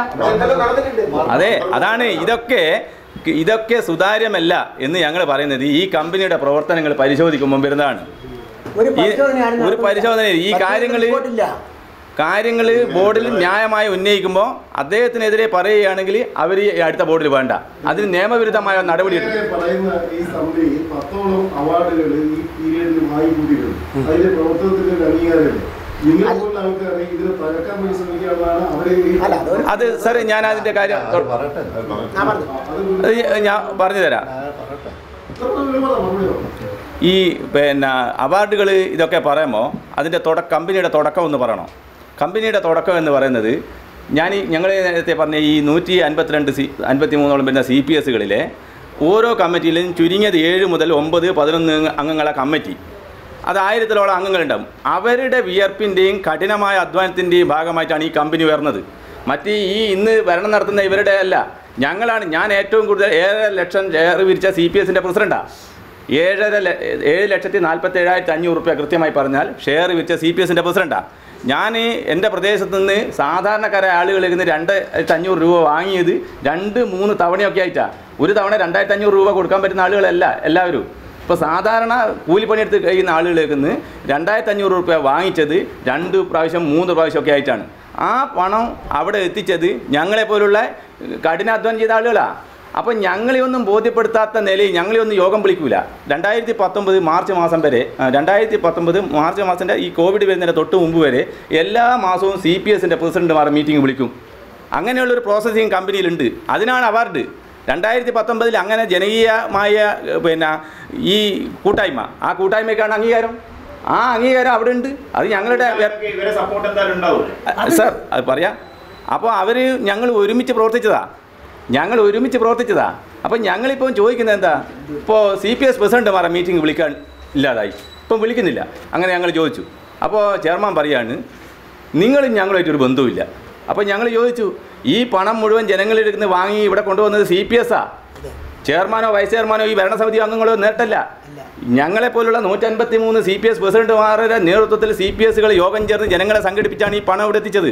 അതെ അതാണ് ഇതൊക്കെ ഇതൊക്കെ സുതാര്യമല്ല എന്ന് ഞങ്ങൾ പറയുന്നത് ഈ കമ്പനിയുടെ പ്രവർത്തനങ്ങൾ പരിശോധിക്കുമ്പോൾ വരുന്നതാണ് ഒരു ഈ പരിശോധനയാണ് ഒരു നടത്തുന്നത്. പരിശോധന ഈ പരിശോധന കാര്യങ്ങൾ റിപ്പോർട്ടില്ല. കാര്യങ്ങൾ ബോർഡിൽ ന്യായമായി ഉന്നയിക്കുമ്പോൾ അദ്ദേഹത്തിനെതിരെ പറയുകയാണെങ്കിൽ അവർ അടുത്ത ബോർഡിൽ വേണ്ട അതിന് നിയമവിരുദ്ധമായ നടപടി എടുക്കും ഇങ്ങനെ പറയുന്ന ഈ കമ്പനി പത്തോളം അവാർഡുകൾ ഈ പീരീഡിൽ വാങ്ങിക്കൂട്ടിയിട്ടുണ്ട് അതിന്റെ പ്രവർത്തനത്തിന്റെ ഒരു അംഗീകാരമില്ല നിങ്ങളെ പോലുള്ള ആൾക്കാർ ഇതിനെ തകർക്കാൻ വേണ്ടി ശ്രമിക്കുകയാണെന്നാണ് അവരെ ഈ അല്ല, അതൊരു- അത് സാർ ഞാൻ അതിൻ്റെ കാര്യം തൊ- പറയട്ടെ ഞാൻ പറഞ്ഞു. അത് അത് ഞാൻ പറഞ്ഞു തരാം പറയട്ടെ ഇത്ര മറുപടി മറുപടി പറഞ്ഞു ഈ പിന്നെ അവാർഡുകൾ ഇതൊക്കെ പറയുമ്പോൾ അതിൻ്റെ തുട കമ്പനിയുടെ തുടക്കം എന്ന് പറയണം കമ്പനിയുടെ തുടക്കം എന്ന് പറയുന്നത് ഞാൻ ഈ ഞങ്ങൾ നേരത്തെ പറഞ്ഞ ഈ നൂറ്റി അൻപത്തിരണ്ട് സി അൻപത്തി മൂന്നോളം വരുന്ന സി പി എസുകളിലെ ഓരോ കമ്മിറ്റിയിലും ചുരുങ്ങിയത് ഏഴ് മുതൽ ഒമ്പത് പതിനൊന്ന് അംഗങ്ങളെ കമ്മിറ്റി അത് ആയിരത്തിലോളം അംഗങ്ങളുണ്ടാവും അവരുടെ വിയർപ്പിൻ്റെയും കഠിനമായ അധ്വാനത്തിൻ്റെയും ഭാഗമായിട്ടാണ് ഈ കമ്പനി വരുന്നത് മറ്റ് ഈ ഇന്ന് ഭരണം നടത്തുന്ന ഇവരുടെ അല്ല ഞങ്ങളാണ് ഞാൻ ഏറ്റവും കൂടുതൽ ഏഴര ലക്ഷം ഷെയർ വിരിച്ച സി പി എസിൻ്റെ പ്രസിഡൻറ്റാണ് ഏഴര ല- ഏഴ് ലക്ഷത്തി നാൽപ്പത്തി ഏഴായിരത്തി അഞ്ഞൂറ് റുപ്യ കൃത്യമായി പറഞ്ഞാൽ ഷെയർ വിറ്റ സി പി എസിൻ്റെ പ്രസിഡൻറ്റാണ് ഞാൻ എൻ്റെ പ്രദേശത്ത് നിന്ന് സാധാരണക്കാരായ ആളുകളിൽ നിന്ന് രണ്ടായിരത്തി അഞ്ഞൂറ് രൂപ വാങ്ങിയത് രണ്ട് മൂന്ന് തവണയൊക്കെ ആയിട്ടാണ് ഒരു തവണ രണ്ടായിരത്തി അഞ്ഞൂറ് രൂപ കൊടുക്കാൻ പറ്റുന്ന ആളുകളല്ല എല്ലാവരും ഇപ്പോൾ സാധാരണ കൂലിപ്പണിയെടുത്ത് കഴിയുന്ന ആളുകളിലേക്ക് നിന്ന് രണ്ടായിരത്തി അഞ്ഞൂറ് രൂപ വാങ്ങിച്ചത് രണ്ട് പ്രാവശ്യം മൂന്ന് പ്രാവശ്യമൊക്കെ ആയിട്ടാണ് ആ പണം അവിടെ എത്തിച്ചത് ഞങ്ങളെപ്പോലുള്ള കഠിനാധ്വാനം ചെയ്ത ആളുകളാണ് അപ്പോൾ ഞങ്ങളെ ഒന്നും ബോധ്യപ്പെടുത്താത്ത നിലയിൽ ഞങ്ങളെ ഒന്നും യോഗം വിളിക്കൂല രണ്ടായിരത്തി പത്തൊമ്പത് മാർച്ച് മാസം വരെ ആ, രണ്ടായിരത്തി പത്തൊമ്പത് മാർച്ച് മാസത്തിൻ്റെ ഈ കോവിഡ് വരുന്നതിൻ്റെ തൊട്ട് മുമ്പ് വരെ എല്ലാ മാസവും സി പി എസിൻ്റെ പ്രസിഡന്റുമാർ മീറ്റിംഗ് വിളിക്കും അങ്ങനെയുള്ളൊരു പ്രോസസ്സിങ് കമ്പനിയിലുണ്ട് അതിനാണ് അവാർഡ് രണ്ടായിരത്തി പത്തൊമ്പതിൽ അങ്ങനെ ജനകീയമായ ഏഹ്, പിന്നെ ഈ കൂട്ടായ്മ ആ കൂട്ടായ്മയ്ക്കാണ് അംഗീകാരം ആ അംഗീകാരം അവിടെ ഉണ്ട് അത് ഞങ്ങളുടെ വെ- ഇവരെ സപ്പോർട്ട് എന്തായാലും ഉണ്ടാവും സാർ അത് പറയാം അപ്പോൾ അവർ ഞങ്ങൾ ഒരുമിച്ച് പ്രവർത്തിച്ചതാ ഞങ്ങൾ ഒരുമിച്ച് പ്രവർത്തിച്ചതാ അപ്പോൾ ഞങ്ങളിപ്പോൾ ചോദിക്കുന്നത് എന്താ ഇപ്പോൾ സി പി എസ് പ്രസിഡന്റുമാരെ മീറ്റിംഗ് വിളിക്കാൻ ഇല്ലാതായി ഇപ്പം വിളിക്കുന്നില്ല അങ്ങനെ ഞങ്ങൾ ചോദിച്ചു അപ്പോൾ ചെയർമാൻ പറയാണ് നിങ്ങളും ഞങ്ങളുമായിട്ടൊരു ബന്ധവുമില്ല അപ്പോൾ ഞങ്ങൾ ചോദിച്ചു ഈ പണം മുഴുവൻ ജനങ്ങളിൽ നിന്ന് വാങ്ങി ഇവിടെ കൊണ്ടുവന്നത് സി പി എസ്സാ ചെയർമാനോ വൈസ് ചെയർമാനോ ഈ ഭരണസമിതി അംഗങ്ങളോ നേട്ടല്ല ഞങ്ങളെപ്പോലുള്ള നൂറ്റൻപത്തി മൂന്ന് സി പി എസ് പ്രസിഡന്റുമാരുടെ നേതൃത്വത്തിൽ സി പി എസുകൾ യോഗം ചേർന്ന് ജനങ്ങളെ സംഘടിപ്പിച്ചാണ് ഈ പണം ഇവിടെ എത്തിച്ചത്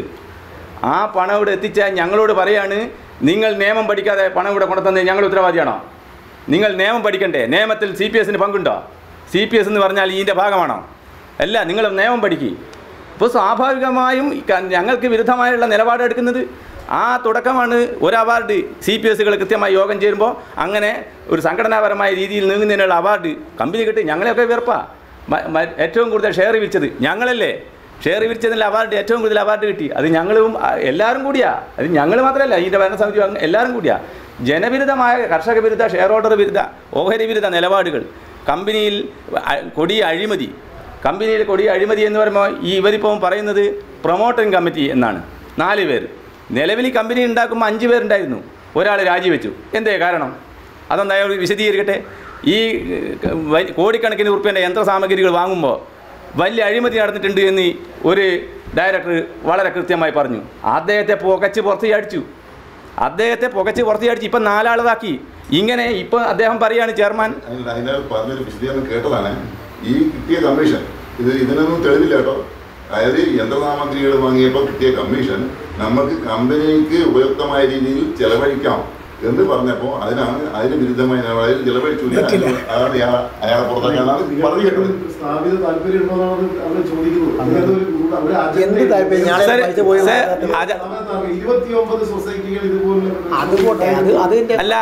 ആ പണം ഇവിടെ എത്തിച്ച ഞങ്ങളോട് പറയാണ് നിങ്ങൾ നിയമം പഠിക്കാതെ പണം ഇവിടെ കൊണ്ടുതന്നത് ഞങ്ങൾ ഉത്തരവാദിയാണോ നിങ്ങൾ നിയമം പഠിക്കണ്ടേ നിയമത്തിൽ സി പി എസിന് പങ്കുണ്ടോ സി പി എസ് എന്ന് പറഞ്ഞാൽ ഇതിൻ്റെ ഭാഗമാണോ അല്ല നിങ്ങൾ നിയമം പഠിക്കുക ഇപ്പോൾ സ്വാഭാവികമായും ഈ ക- ഞങ്ങൾക്ക് വിരുദ്ധമായുള്ള നിലപാടെടുക്കുന്നത് ആ തുടക്കമാണ് ഒരു അവാർഡ് സി പി എസുകൾ കൃത്യമായി യോഗം ചേരുമ്പോൾ അങ്ങനെ ഒരു സംഘടനാപരമായ രീതിയിൽ നീങ്ങുന്നതിനുള്ള അവാർഡ് കമ്പനി കിട്ടി ഞങ്ങളെയൊക്കെ വെറുപ്പാ മ- മ- ഏറ്റവും കൂടുതൽ ഷെയർ വിരിച്ചത് ഞങ്ങളല്ലേ ഷെയർ വിരിച്ചതിൽ അവാർഡ് ഏറ്റവും കൂടുതൽ അവാർഡ് കിട്ടി അത് ഞങ്ങളും ആ, എല്ലാവരും കൂടിയാ അത് ഞങ്ങൾ മാത്രമല്ല ഇതിൻ്റെ ഭരണസമിതി അംഗ- എല്ലാവരും കൂടിയാ ജനവിരുദ്ധമായ കർഷക വിരുദ്ധ ഷെയർ ഹോൾഡർ വിരുദ്ധ ഓഹരി വിരുദ്ധ നിലപാടുകൾ കമ്പനിയിൽ അ- കൊടിയ അഴിമതി കമ്പനിയിൽ കൊടിയ അഴിമതി എന്ന് പറയുമ്പോൾ ഈ ഇവരിപ്പം പറയുന്നത് പ്രൊമോട്ടിംഗ് കമ്മിറ്റി എന്നാണ് നാല് പേര് നിലവിൽ ഈ കമ്പനി ഉണ്ടാക്കുമ്പോൾ അഞ്ച് പേരുണ്ടായിരുന്നു ഒരാൾ രാജിവെച്ചു എന്തേ കാരണം അതൊന്ന് അയാൾ വിശദീകരിക്കട്ടെ ഈ ഏഹ്, വ- കോടിക്കണക്കിന് ഉറുപ്പ്യൻ്റെ യന്ത്രസാമഗ്രികൾ വാങ്ങുമ്പോൾ വലിയ അഴിമതി നടന്നിട്ടുണ്ട് എന്ന് ഒരു ഡയറക്ടർ വളരെ കൃത്യമായി പറഞ്ഞു അദ്ദേഹത്തെ പുകച്ച് പുറത്ത് ചാടിച്ചു അദ്ദേഹത്തെ പുകച്ച് പുറത്ത് ചാടിച്ചു ഇപ്പം നാലാളതാക്കി ഇങ്ങനെ ഇപ്പം അദ്ദേഹം പറയാണ് ചെയർമാൻ അതിന് അതിന്റെ പറഞ്ഞൊരു വിശദീകരണം കേട്ടതാണ് ഈ കിട്ടിയ കമ്മീഷൻ ഇത് ഇതിനൊന്നും തെളിവില്ല കേട്ടോ അതായത് യന്ത്രസാമഗ്രികൾ വാങ്ങിയപ്പോൾ കിട്ടിയ കമ്മീഷൻ നമുക്ക് കമ്പനിക്ക് ഉപയുക്തമായ രീതിയിൽ ചെലവഴിക്കാം എന്ന് പറഞ്ഞപ്പോൾ അതിനാണ് അതിന് വിരുദ്ധമായ നിലപാടിൽ ചെലവഴിച്ചില്ല അതാണ് ഇയാൾ- അയാളെ പുറത്താക്കാനാണ് പറഞ്ഞു കേട്ടത് സ്ഥാപിത താല്പര്യം ഉണ്ടോന്നാണ് അവർ ചോദിക്കുന്നത് അങ്ങനത്തെ ഒരു ഗൂഢ- ഒരു അജണ്ട എന്ത് താല്പര്യം? ഞാളെ സർ, പൈസ പോയി സർ, വാങ്ങാത്ത- അത് ഇരുപത്തിയൊമ്പത് സൊസൈറ്റികൾ ഇതുപോലെ അത് പോട്ടെ അത് അതിന്റെ അല്ല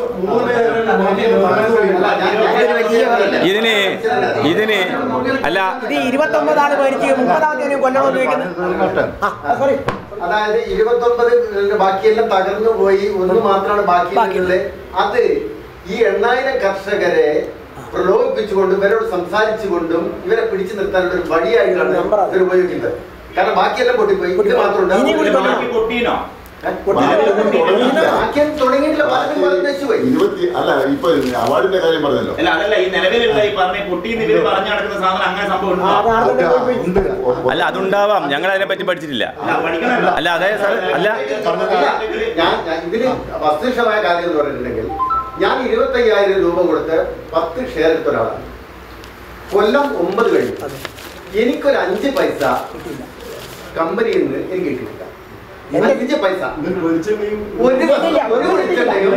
ഇതിന് ഇതിന് അല്ല ഇത് ഇരുപത്തൊമ്പതാണ് മേടിച്ച് മുപ്പതാം തീയതി കൊല്ലണമെന്ന് ചോദിക്കുന്നത് ആ സോറി അതായത് ഇരുപത്തൊമ്പത് ബാക്കിയെല്ലാം തകർന്നു പോയി ഒന്ന് മാത്രമാണ് ബാക്കിയുള്ളത് അത് ഈ എണ്ണായിരം കർഷകരെ പ്രലോഭിപ്പിച്ചുകൊണ്ട് ഇവരോട് സംസാരിച്ചുകൊണ്ടും ഇവരെ പിടിച്ചു നിർത്താനുള്ള ഒരു വഴിയായിട്ടാണ് ഇവർ ഉപയോഗിക്കുന്നത് കാരണം ബാക്കിയെല്ലാം പൊട്ടിപ്പോയി ഇത് മാത്രം ഇനി കൂടി കൊല്ലണം. ബാക്കി പൊട്ടീനോ ബാക്കിയും തുടങ്ങിയിട്ടില്ല പലരും പലരും നശിച്ചുപോയി ഇരുപത്തി അല്ല ഇപ്പൊ അവാർഡിന്റെ കാര്യം പറഞ്ഞല്ലോ അല്ല അതല്ല ഈ നിലവിലുള്ള ഈ പറഞ്ഞ പൊട്ടിന്ന് ഇവര് പറഞ്ഞു നടക്കുന്ന സാധനം അങ്ങനെ സംഭവം ഉണ്ടോ ഉണ്ട്. അല്ല അതുണ്ടാവാം ഞങ്ങൾ അതിനെ പറ്റി പഠിച്ചിട്ടില്ല അല്ല, പഠിക്കണമല്ലോ. അല്ല അതായത് സാർ അല്ല ഇല്ല, ഞാൻ ഞാൻ ഇതിന് വസ്തുനിഷ്ഠമായ കാര്യം എന്ന് പറഞ്ഞിട്ടുണ്ടെങ്കിൽ ഞാൻ ഇരുപത്തയ്യായിരം രൂപ കൊടുത്ത് പത്ത് ഷെയർ എടുത്ത ഒരാളാണ് കൊല്ലം ഒമ്പത് കഴിഞ്ഞു എനിക്കൊരു അഞ്ച് പൈസ കമ്പനിയിൽ നിന്ന് എനിക്ക് കിട്ടിയിട്ടില്ല അഞ്ച് പൈസ ഒരു ഒരു വെളിച്ചെണ്ണയും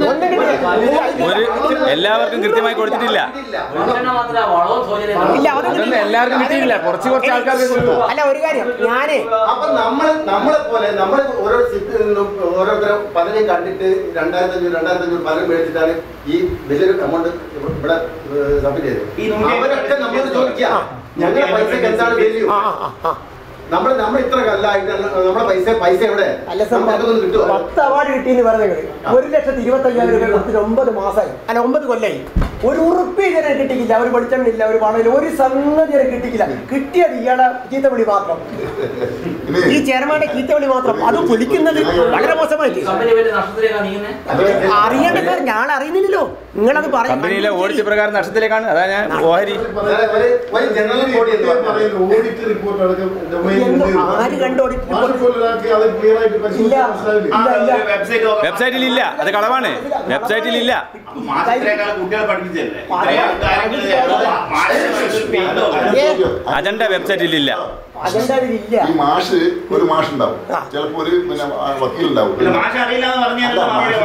ഒരു എല്ലാവർക്കും കൃത്യമായി കൊടുത്തിട്ടില്ല വെളിച്ചെണ്ണ മാത്രമല്ല വളവും സൂചനയും ഇല്ല അതൊന്നും അതൊന്നും എല്ലാവർക്കും കിട്ടിയില്ല കുറച്ച് കുറച്ച് ആൾക്കാർക്ക് കൊടുത്തു അല്ല ഒരു കാര്യം ഞാനേ അപ്പൊ നമ്മൾ നമ്മളെ പോലെ നമ്മൾ ഓരോ സിറ്റിൽ നിന്നും ഓരോരുത്തരും പലരെയും കണ്ടിട്ട് രണ്ടായിരത്തി അഞ്ഞൂറ് രണ്ടായിരത്തി അഞ്ഞൂറ് പലരും മേടിച്ചിട്ടാണ് ഈ വലിയൊരു എമൗണ്ട് ഇവിടെ സബ്മിറ്റ് ഈ ചെയ്തത് നൂറ്റി- അവരൊക്കെ നമ്മളോട് ചോദിക്കുക ഞങ്ങളുടെ പൈസക്ക് എന്താണ് വാല്യൂ ആ ആ ആ നമ്മൾ നമ്മൾ ഇത്ര കല്ലായിട്ട് നമ്മളെ പൈസ പൈസ എവിടെ അല്ല സാർ നമുക്ക് അതൊന്നും കിട്ടുമോ പത്ത് അവാർഡ് കിട്ടിയെന്ന് പറഞ്ഞത് ഒരു ലക്ഷത്തി ഇരുപത്തി അയ്യായിരം രൂപ കൊടുത്തിട്ട് ഒമ്പത് മാസമായി അല്ല ഒമ്പത് കൊല്ലായി ഒരു ഉറുപ്പ് ഇതിനെ കിട്ടിക്കില്ല ഒരു വെളിച്ചെണ്ണില്ല ഒരു പണമില്ല ഒരു സംഗതി ഇതിനെ കിട്ടിക്കില്ല കിട്ടിയത് ഇയാളെ ചീത്തവിളി മാത്രം ഇനി ഈ ചെയർമാന്റെ ചീത്തവിളി മാത്രം അത് വിളിക്കുന്നത് വളരെ മോശമായിട്ട് കമ്പനി വലിയ നഷ്ടത്തിലേക്കാണ് നീങ്ങുന്നത് അറിയേണ്ട കാര്യം ഞാൻ അറിയുന്നില്ലല്ലോ നിങ്ങളത് കമ്പനിയിലെ ഓഡിറ്റ് പ്രകാരം നഷ്ടത്തിലേക്കാണ് അതാ ഞാൻ ഓഹരി ഒരു ഒരു ജനറൽ ബോഡി എന്ന് പറഞ്ഞാൽ ഓഡിറ്റ് റിപ്പോർട്ട് അടക്കം domain എന്തോ ഉണ്ട്. ആര് കണ്ട് audit report? മാഷ് പോലെ ഒരാൾക്ക് അത് ക്ലിയർ ആയിട്ട് പരിശോധിക്കാൻ ഇല്ല. മനസ്സിലാവില്ല ഇല്ല, ഇല്ല. വെബ്സൈറ്റ് വെബ്സൈറ്റിൽ ഇല്ല അത് കളവാണ് വെബ്സൈറ്റിൽ ഇല്ല മാസത്തിനേക്കാൾ കുട്ടികളെ പഠിപ്പിച്ചല്ലേ ഇത്രയും കാര്യങ്ങൾ ഏ, അജണ്ട വെബ്സൈറ്റിൽ ഇല്ല അതെന്തായാലും ഈ മാഷ് ഒരു മാഷ് ഉണ്ടാവും ചിലപ്പോ ഒരു പിന്നെ ആ വക്കീലുണ്ടാവും ഇല്ല മാഷ അറിയില്ല എന്ന് പറഞ്ഞാൽ അല്ല, മാഷ്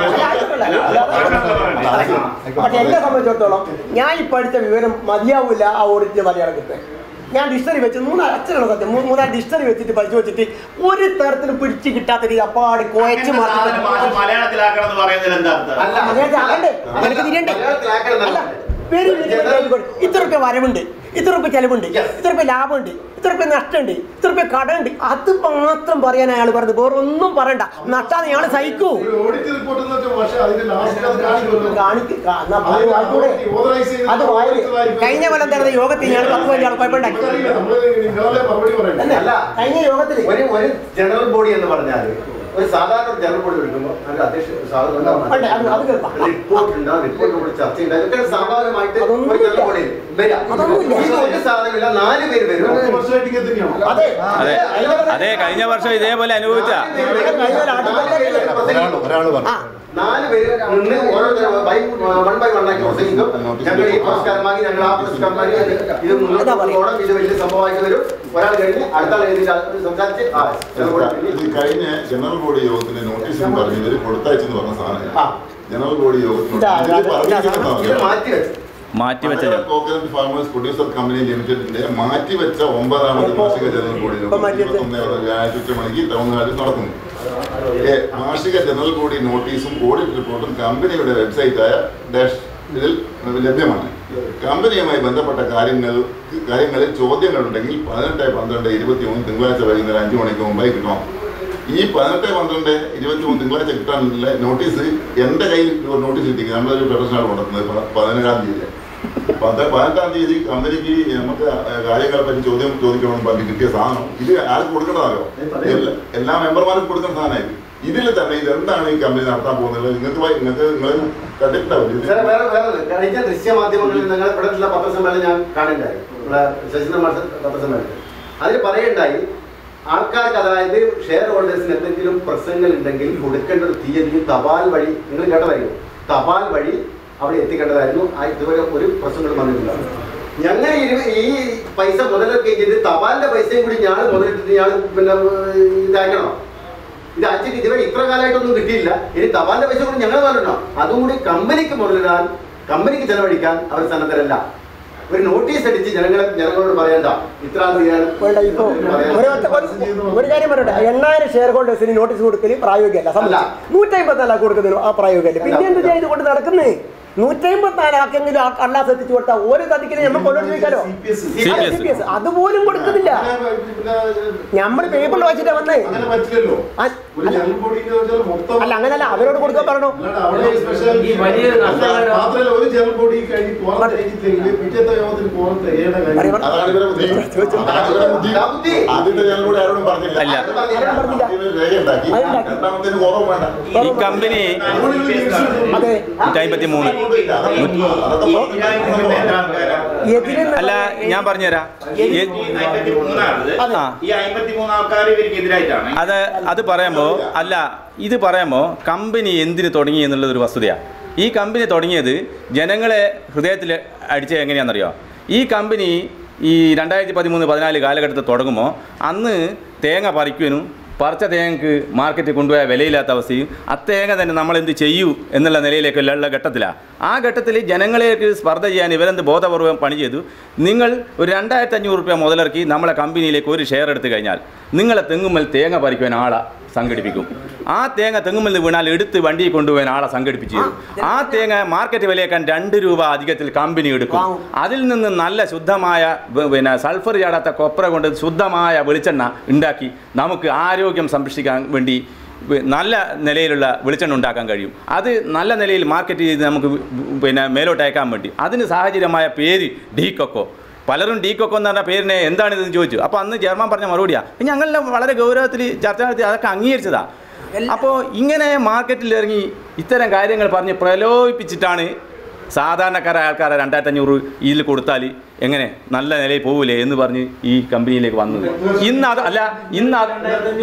പക്ഷെ എന്നെ സംബന്ധിച്ചിടത്തോളം ഞാൻ ഈ പഠിച്ച വിവരം മതിയാവില്ല ആ ഓഡിറ്റ് മലയാളം കിട്ടാൻ ഞാൻ ഡിക്ഷണറി വെച്ച് മൂന്നാല് അച്ഛനാണ് സത്യം മൂ- മൂന്നാല് ഡിക്ഷണറി വെച്ചിട്ട് പഠിച്ചു വെച്ചിട്ട് ഒരു തരത്തിലും പിടിച്ച് കിട്ടാത്ത രീതി അപ്പാട് കുഴച്ച് അങ്ങനെ സാധനം മാഷ് മാറ്റി മലയാളത്തിലാക്കണം എന്ന് പറയുന്നതിൽ എന്താ അർത്ഥം അല്ല മലയാളത്തിൽ ആക്കണ്ടേ? നിനക്ക് തിരിയണ്ടേ? മലയാളത്തിലാക്കണം അല്ല, എന്നല്ല. very, very, very good. ഇത്ര റുപ്യ വരവുണ്ട് ഇത്ര റുപ്യ ചെലവുണ്ട് ഇത്ര റുപ്യ ലാഭമുണ്ട് ഇത്ര റുപ്യ നഷ്ടമുണ്ട് ഇത്ര റുപ്യ കടമുണ്ട് അത് മാത്രം പറയാൻ അയാൾ പറഞ്ഞത് വേറെ ഒന്നും പറയണ്ട നട്ടാതെ ഇയാൾ സഹിക്കൂ ഒരു ഓഡിറ്റ് റിപ്പോർട്ട് എന്ന് വെച്ചാൽ പക്ഷേ അതിന്റെ ലാസ്റ്റ് അത് കാണിക്കുമല്ലോ കാണിക്ക് കാ- എന്നാ അത് അത് വായിക്കൂടെ? authorize ചെയ്ത് അത് വായി authorize കഴിഞ്ഞ കൊല്ലം തന്നെ യോഗത്തിൽ ഇയാൾ പത്ത് വലിയ ആൾ കുഴപ്പമുണ്ടാക്കി നമുക്കറിയില്ല, നമ്മള് നിങ്ങളല്ലേ മറുപടി പറയണ്ടേ അല്ല കഴിഞ്ഞ യോഗത്തിൽ ഒരു ഒരു ജനറൽ ബോഡി എന്ന് പറഞ്ഞാൽ ഒരു സാധാരണ ഒരു ജനറൽ ബോഡി എടുക്കുമ്പോൾ അതിന്റെ അധ്യക്ഷ ഉണ്ട്, അത് അത് കേൾക്കാം. റിപ്പോർട്ട് ഉണ്ടാവും റിപ്പോർട്ട് കൂടി ചർച്ച ഉണ്ടാവും ഇതൊക്കെ സ്വാഭാവികമായിട്ട് അതൊന്നും ഒരു ജനറൽ ബോഡി വരാം അതൊന്നുമില്ല. ഇത് ഒരു സാധനമില്ല നാല് പേര് വരും പത്ത് വർഷമായിട്ട് ഇങ്ങനെ തന്നെയാണോ അതെ അതെ അതെ കഴിഞ്ഞ വർഷം ഇതേപോലെ അനുഭവിച്ച ഒരാൾ ഒരാൾ ആ പറഞ്ഞു നാല് പേര് നിന്ന് ഓരോരുത്തർ ബൈ വൺ ബൈ വൺ ആക്കി പ്രസംഗിക്കും ഞങ്ങൾ ഈ പുരസ്കാരം വാങ്ങി ഞങ്ങൾ ആ പുരസ്കാരം വാങ്ങി ഇത് മുന്നോട്ട് കൊണ്ടുപോകണം ഇത് വലിയ സംഭവമായിട്ട് വരും ഒരാൾ കഴിഞ്ഞ് അടുത്ത ആൾ എഴുതി സംസാരിച്ച് ആ ജനറൽ ബോഡി ഇത് കഴിഞ്ഞ ജനറൽ ബോഡി യോഗത്തിന്റെ നോട്ടീസിൽ പറഞ്ഞു ഇവര് കൊടുത്തയച്ചെന്ന് പറഞ്ഞ ആ. സാധനം ജനറൽ ബോഡി യോഗത്തിൽ ഇതാ, ഇതിൽ ഇതാ, പറഞ്ഞിരിക്കുന്നത് ഇത് അറിയാമോ? മാറ്റി വെച്ചു മാറ്റിവെച്ച Malayalam coconut farmers producer company ലിമിറ്റഡിന്റെ മാറ്റിവെച്ച ഒമ്പതാമത് വാർഷിക ജനറൽ ബോഡി ഇപ്പൊ മാറ്റിവെച്ച- ഇരുപത്തൊന്ന് വ്യാഴാഴ്ച ഉച്ച മണിക്ക് തമിഴ്നാട്ടിൽ നടക്കുന്നു ഏ, വാർഷിക ജനറൽ ബോഡി നോട്ടീസും ഓഡിറ്റ് റിപ്പോർട്ടും കമ്പനിയുടെ വെബ്സൈറ്റായ ഡാഷ് ഇതിൽ ലഭ്യമാണ് കമ്പനിയുമായി ബന്ധപ്പെട്ട കാര്യങ്ങൾ കാര്യങ്ങളിൽ ചോദ്യങ്ങളുണ്ടെങ്കിൽ പതിനെട്ട് പന്ത്രണ്ട് ഇരുപത്തി മൂന്ന് തിങ്കളാഴ്ച വൈകുന്നേരം അഞ്ചു മണിക്ക് മുമ്പായി കിട്ടണം ഈ പതിനെട്ട് പന്ത്രണ്ട് ഇരുപത്തി മൂന്ന് തിങ്കളാഴ്ച കിട്ടാനുള്ള നോട്ടീസ് എൻ്റെ കയ്യിൽ ഒരു നോട്ടീസ് കിട്ടി നമ്മളൊരു പ്രൊഫഷണൽ കൊണ്ടുവന്നത് പ- പതിനേഴാം തീയതി പത്ത് പതിനെട്ടാം തീയതി കമ്പനിക്ക് നമുക്ക് കാര്യങ്ങളെ പറ്റി ചോദ്യം ചോദിക്കണമെന്ന് പറഞ്ഞ് കിട്ടിയ സാധനം ഇത് ആർക്ക് കൊടുക്കേണ്ടതാണോ എല്ലാ- എല്ലാ മെമ്പർമാർക്കും കൊടുക്കേണ്ട സാധനമായിരുന്നു ഇതിൽ തന്നെ ഇതെന്താണ് ഈ കമ്പനി നടത്താൻ പോകുന്നത് നിങ്ങൾക്ക് വൈ- നിങ്ങൾക്ക് നിങ്ങൾ കണ്ടിട്ടുണ്ടാവില്ല സാറേ വേറെ വേറെ ഒരു കഴിഞ്ഞ ദൃശ്യമാധ്യമങ്ങളിൽ നിങ്ങൾ ഇവിടെയുള്ള പത്രസമ്മേളനം ഞാൻ കാണുണ്ടായി ഇവിടെ ശശീന്ദ്രൻ മാഷ പത്രസമ്മേളനം അതിൽ പറയണ്ടായി ആൾക്കാർക്ക് അതായത് ഷെയർ ഹോൾഡേഴ്സിന് എന്തെങ്കിലും പ്രശ്നങ്ങൾ ഉണ്ടെങ്കിൽ കൊടുക്കേണ്ട ഒരു തീയതി തപാൽ വഴി നിങ്ങൾ കേട്ടതായിരുന്നു തപാൽ വഴി അവിടെ എത്തിക്കേണ്ടതായിരുന്നു ആ ഇതുവരെ ഒരു പ്രശ്നങ്ങളും വന്നിട്ടില്ല ഞങ്ങൾ ഈ- ഈ പൈസ മുതലൊക്കെ ചെയ്ത് തപാലിന്റെ പൈസയും കൂടി ഞാൻ മുതലിട്ടിട്ട് ഞാൻ പിന്നെ ഏർ, ഇതാക്കണം ഇത് അയച്ചിട്ട് ഇതുവരെ ഇത്ര കാലമായിട്ടൊന്നും കിട്ടിയില്ല ഇനി തപാലിന്റെ പൈസ കൂടി ഞങ്ങൾ പറഞ്ഞോ അതും കൂടി കമ്പനിക്ക് മുതലിടാൻ കമ്പനിക്ക് ചെലവഴിക്കാൻ അവർ സന്നദ്ധരല്ല ഒരു നോട്ടീസ് അടിച്ച് ജനങ്ങളെ ജനങ്ങളോട് പറയണ്ട ഇത്ര തീരാൻ വേണ്ട ഇപ്പൊ ഒരു ഒറ്റ- ഒരു- ഒരു കാര്യം പറയട്ടെ എണ്ണായിരം ഷെയർ ഹോൾഡേഴ്സിന് നോട്ടീസ് കൊടുക്കല് പ്രായോഗികമല്ല അല്ല. നൂറ്റി അമ്പത്തിനാലാക്ക് കൊടുക്കുന്നതിന് ആ പ്രായോഗികമല്ല പിന്നെ എന്ത് ചെയ്ത് കൊണ്ട് നടക്കുന്നേ നൂറ്റി അമ്പത്തിനാലാക്കെങ്കിലും ആ കള്ളാസ് എത്തിച്ചു കൊടുത്താൽ ഓരോ തതിക്കിനെ നമ്മൾ കൊണ്ടു ചോദിക്കാലോ CPS. CPS. അതുപോലും കൊടുക്കുന്നില്ല നമ്മൾ പേപ്പറിൽ വായിച്ചിട്ടാ വന്നേ അങ്ങനെ പറ്റില്ലല്ലോ ആ, ഒരു ജനറൽ ബോഡിക്ക് വെച്ചാൽ മൊത്തം അല്ല അങ്ങനല്ല അവരോട് കൊടുക്കാൻ പറയണോ അല്ലാണ്ട് അവിടെ ഒരു സ്പെഷ്യൽ ഈ വലിയ നഷ്ടങ്ങൾ- മാത്രമല്ല ഒരു ജനറൽ ബോഡി കഴിഞ്ഞ് കോറം കഴിഞ്ഞില്ലെങ്കിൽ പിറ്റത്തെ യോഗത്തിന് കോറം തികയുടെ കാര്യം പറ- അതാണ് ഇവരെ ബുദ്ധി അതാണ് ഇവരെ ബുദ്ധി ബുദ്ധി. ആദ്യത്തെ ഞാൻ കൂടെ ആരോടും പറഞ്ഞില്ല അല്ല. അവരോട് പറഞ്ഞില്ല ഇവര് രേഖയുണ്ടാക്കി അതുണ്ടാക്കി. രണ്ടാമത്തേന് കുറവ് വേണ്ട ഈ കമ്പനി അതെ നൂറ്റി അമ്പത്തി മൂന്ന് എതിരെ അല്ല ഞാൻ പറഞ്ഞുതരാം ഈ- അതെ. ആ ഈ അമ്പത്തിമൂന്ന് ആൾക്കാർ ഇവർക്ക് എതിരായിട്ടാണ് അത് അത് പറയുമ്പോൾ അല്ല ഇത് പറയുമ്പോൾ കമ്പനി എന്തിന് തുടങ്ങി എന്നുള്ളതൊരു വസ്തുതയാണ് ഈ കമ്പനി തുടങ്ങിയത് ജനങ്ങളെ ഹൃദയത്തിൽ അടിച്ചത് എങ്ങനെയാണെന്നറിയോ ഈ കമ്പനി ഈ രണ്ടായിരത്തി പതിമൂന്ന് പതിനാല് കാലഘട്ടത്തിൽ തുടങ്ങുമ്പോൾ അന്ന് തേങ്ങ പറിക്കുവാനും പറിച്ച തേങ്ങക്ക് മാർക്കറ്റിൽ കൊണ്ടുപോയ വിലയില്ലാത്ത അവസ്ഥയും ആ തേങ്ങ തന്നെ നമ്മൾ എന്ത് ചെയ്യൂ എന്നുള്ള നിലയിലേക്കുള്ള ഉള്ള ഘട്ടത്തിലാണ് ആ ഘട്ടത്തിൽ ജനങ്ങളേക്ക് സ്പർദ്ധ ചെയ്യാൻ ഇവരെന്ത് ബോധപൂർവ്വം പണി ചെയ്തു നിങ്ങൾ ഒരു രണ്ടായിരത്തി അഞ്ഞൂറ് രൂപ മുതലിറക്കി നമ്മളെ കമ്പനിയിലേക്ക് ഒരു ഷെയർ എടുത്തു കഴിഞ്ഞാൽ നിങ്ങളെ തെങ്ങുമ്മൽ തേങ്ങ പറിക്കുവാൻ ആളെ സംഘടിപ്പിക്കും ആ തേങ്ങ തെങ്ങുമ്മൽ വീണാൽ എടുത്ത് വണ്ടിയിൽ കൊണ്ടുപോകാൻ ആളെ സംഘടിപ്പിച്ചു തരും. ആ തേങ്ങ മാർക്കറ്റ് വിലയേക്കാൻ രണ്ട് രൂപ അധികത്തിൽ കമ്പനി എടുക്കും അതിൽ നിന്ന് നല്ല ശുദ്ധമായ വ- പിന്നെ സൾഫർ ചാടാത്ത കൊപ്ര കൊണ്ട് ശുദ്ധമായ വെളിച്ചെണ്ണ ഉണ്ടാക്കി നമുക്ക് ആരോഗ്യം സംരക്ഷിക്കാൻ വേണ്ടി വ- നല്ല നിലയിലുള്ള വെളിച്ചെണ്ണ ഉണ്ടാക്കാൻ കഴിയും അത് നല്ല നിലയിൽ മാർക്കറ്റ് ചെയ്ത് നമുക്ക് വി- പിന്നെ മേലോട്ട് അയക്കാൻ വേണ്ടി അതിന് സാഹചര്യമായ പേര് ഡീ കൊക്കോ പലരും ഡീ കൊക്കോ എന്ന് പറഞ്ഞ പേരിനെ എന്താണിതെന്ന് ചോദിച്ചു അപ്പോൾ അന്ന് ചെയർമാൻ പറഞ്ഞ മറുപടിയാ ഞങ്ങളെല്ലാം വളരെ ഗൗരവത്തിൽ ചർച്ച നടത്തി അതൊക്കെ അംഗീകരിച്ചതാ അപ്പോൾ ഇങ്ങനെ മാർക്കറ്റിൽ ഇറങ്ങി ഇത്തരം കാര്യങ്ങൾ പറഞ്ഞ് പ്രലോഭിപ്പിച്ചിട്ടാണ് സാധാരണക്കാരായ ആൾക്കാരെ രണ്ടായിരത്തി അഞ്ഞൂറ് ഇതിൽ കൊടുത്താൽ എങ്ങനെ നല്ല നിലയിൽ പോകൂലേ എന്ന് പറഞ്ഞ് ഈ കമ്പനിയിലേക്ക് വന്നത് ഇന്ന് അത് അല്ല ഇന്ന് അത്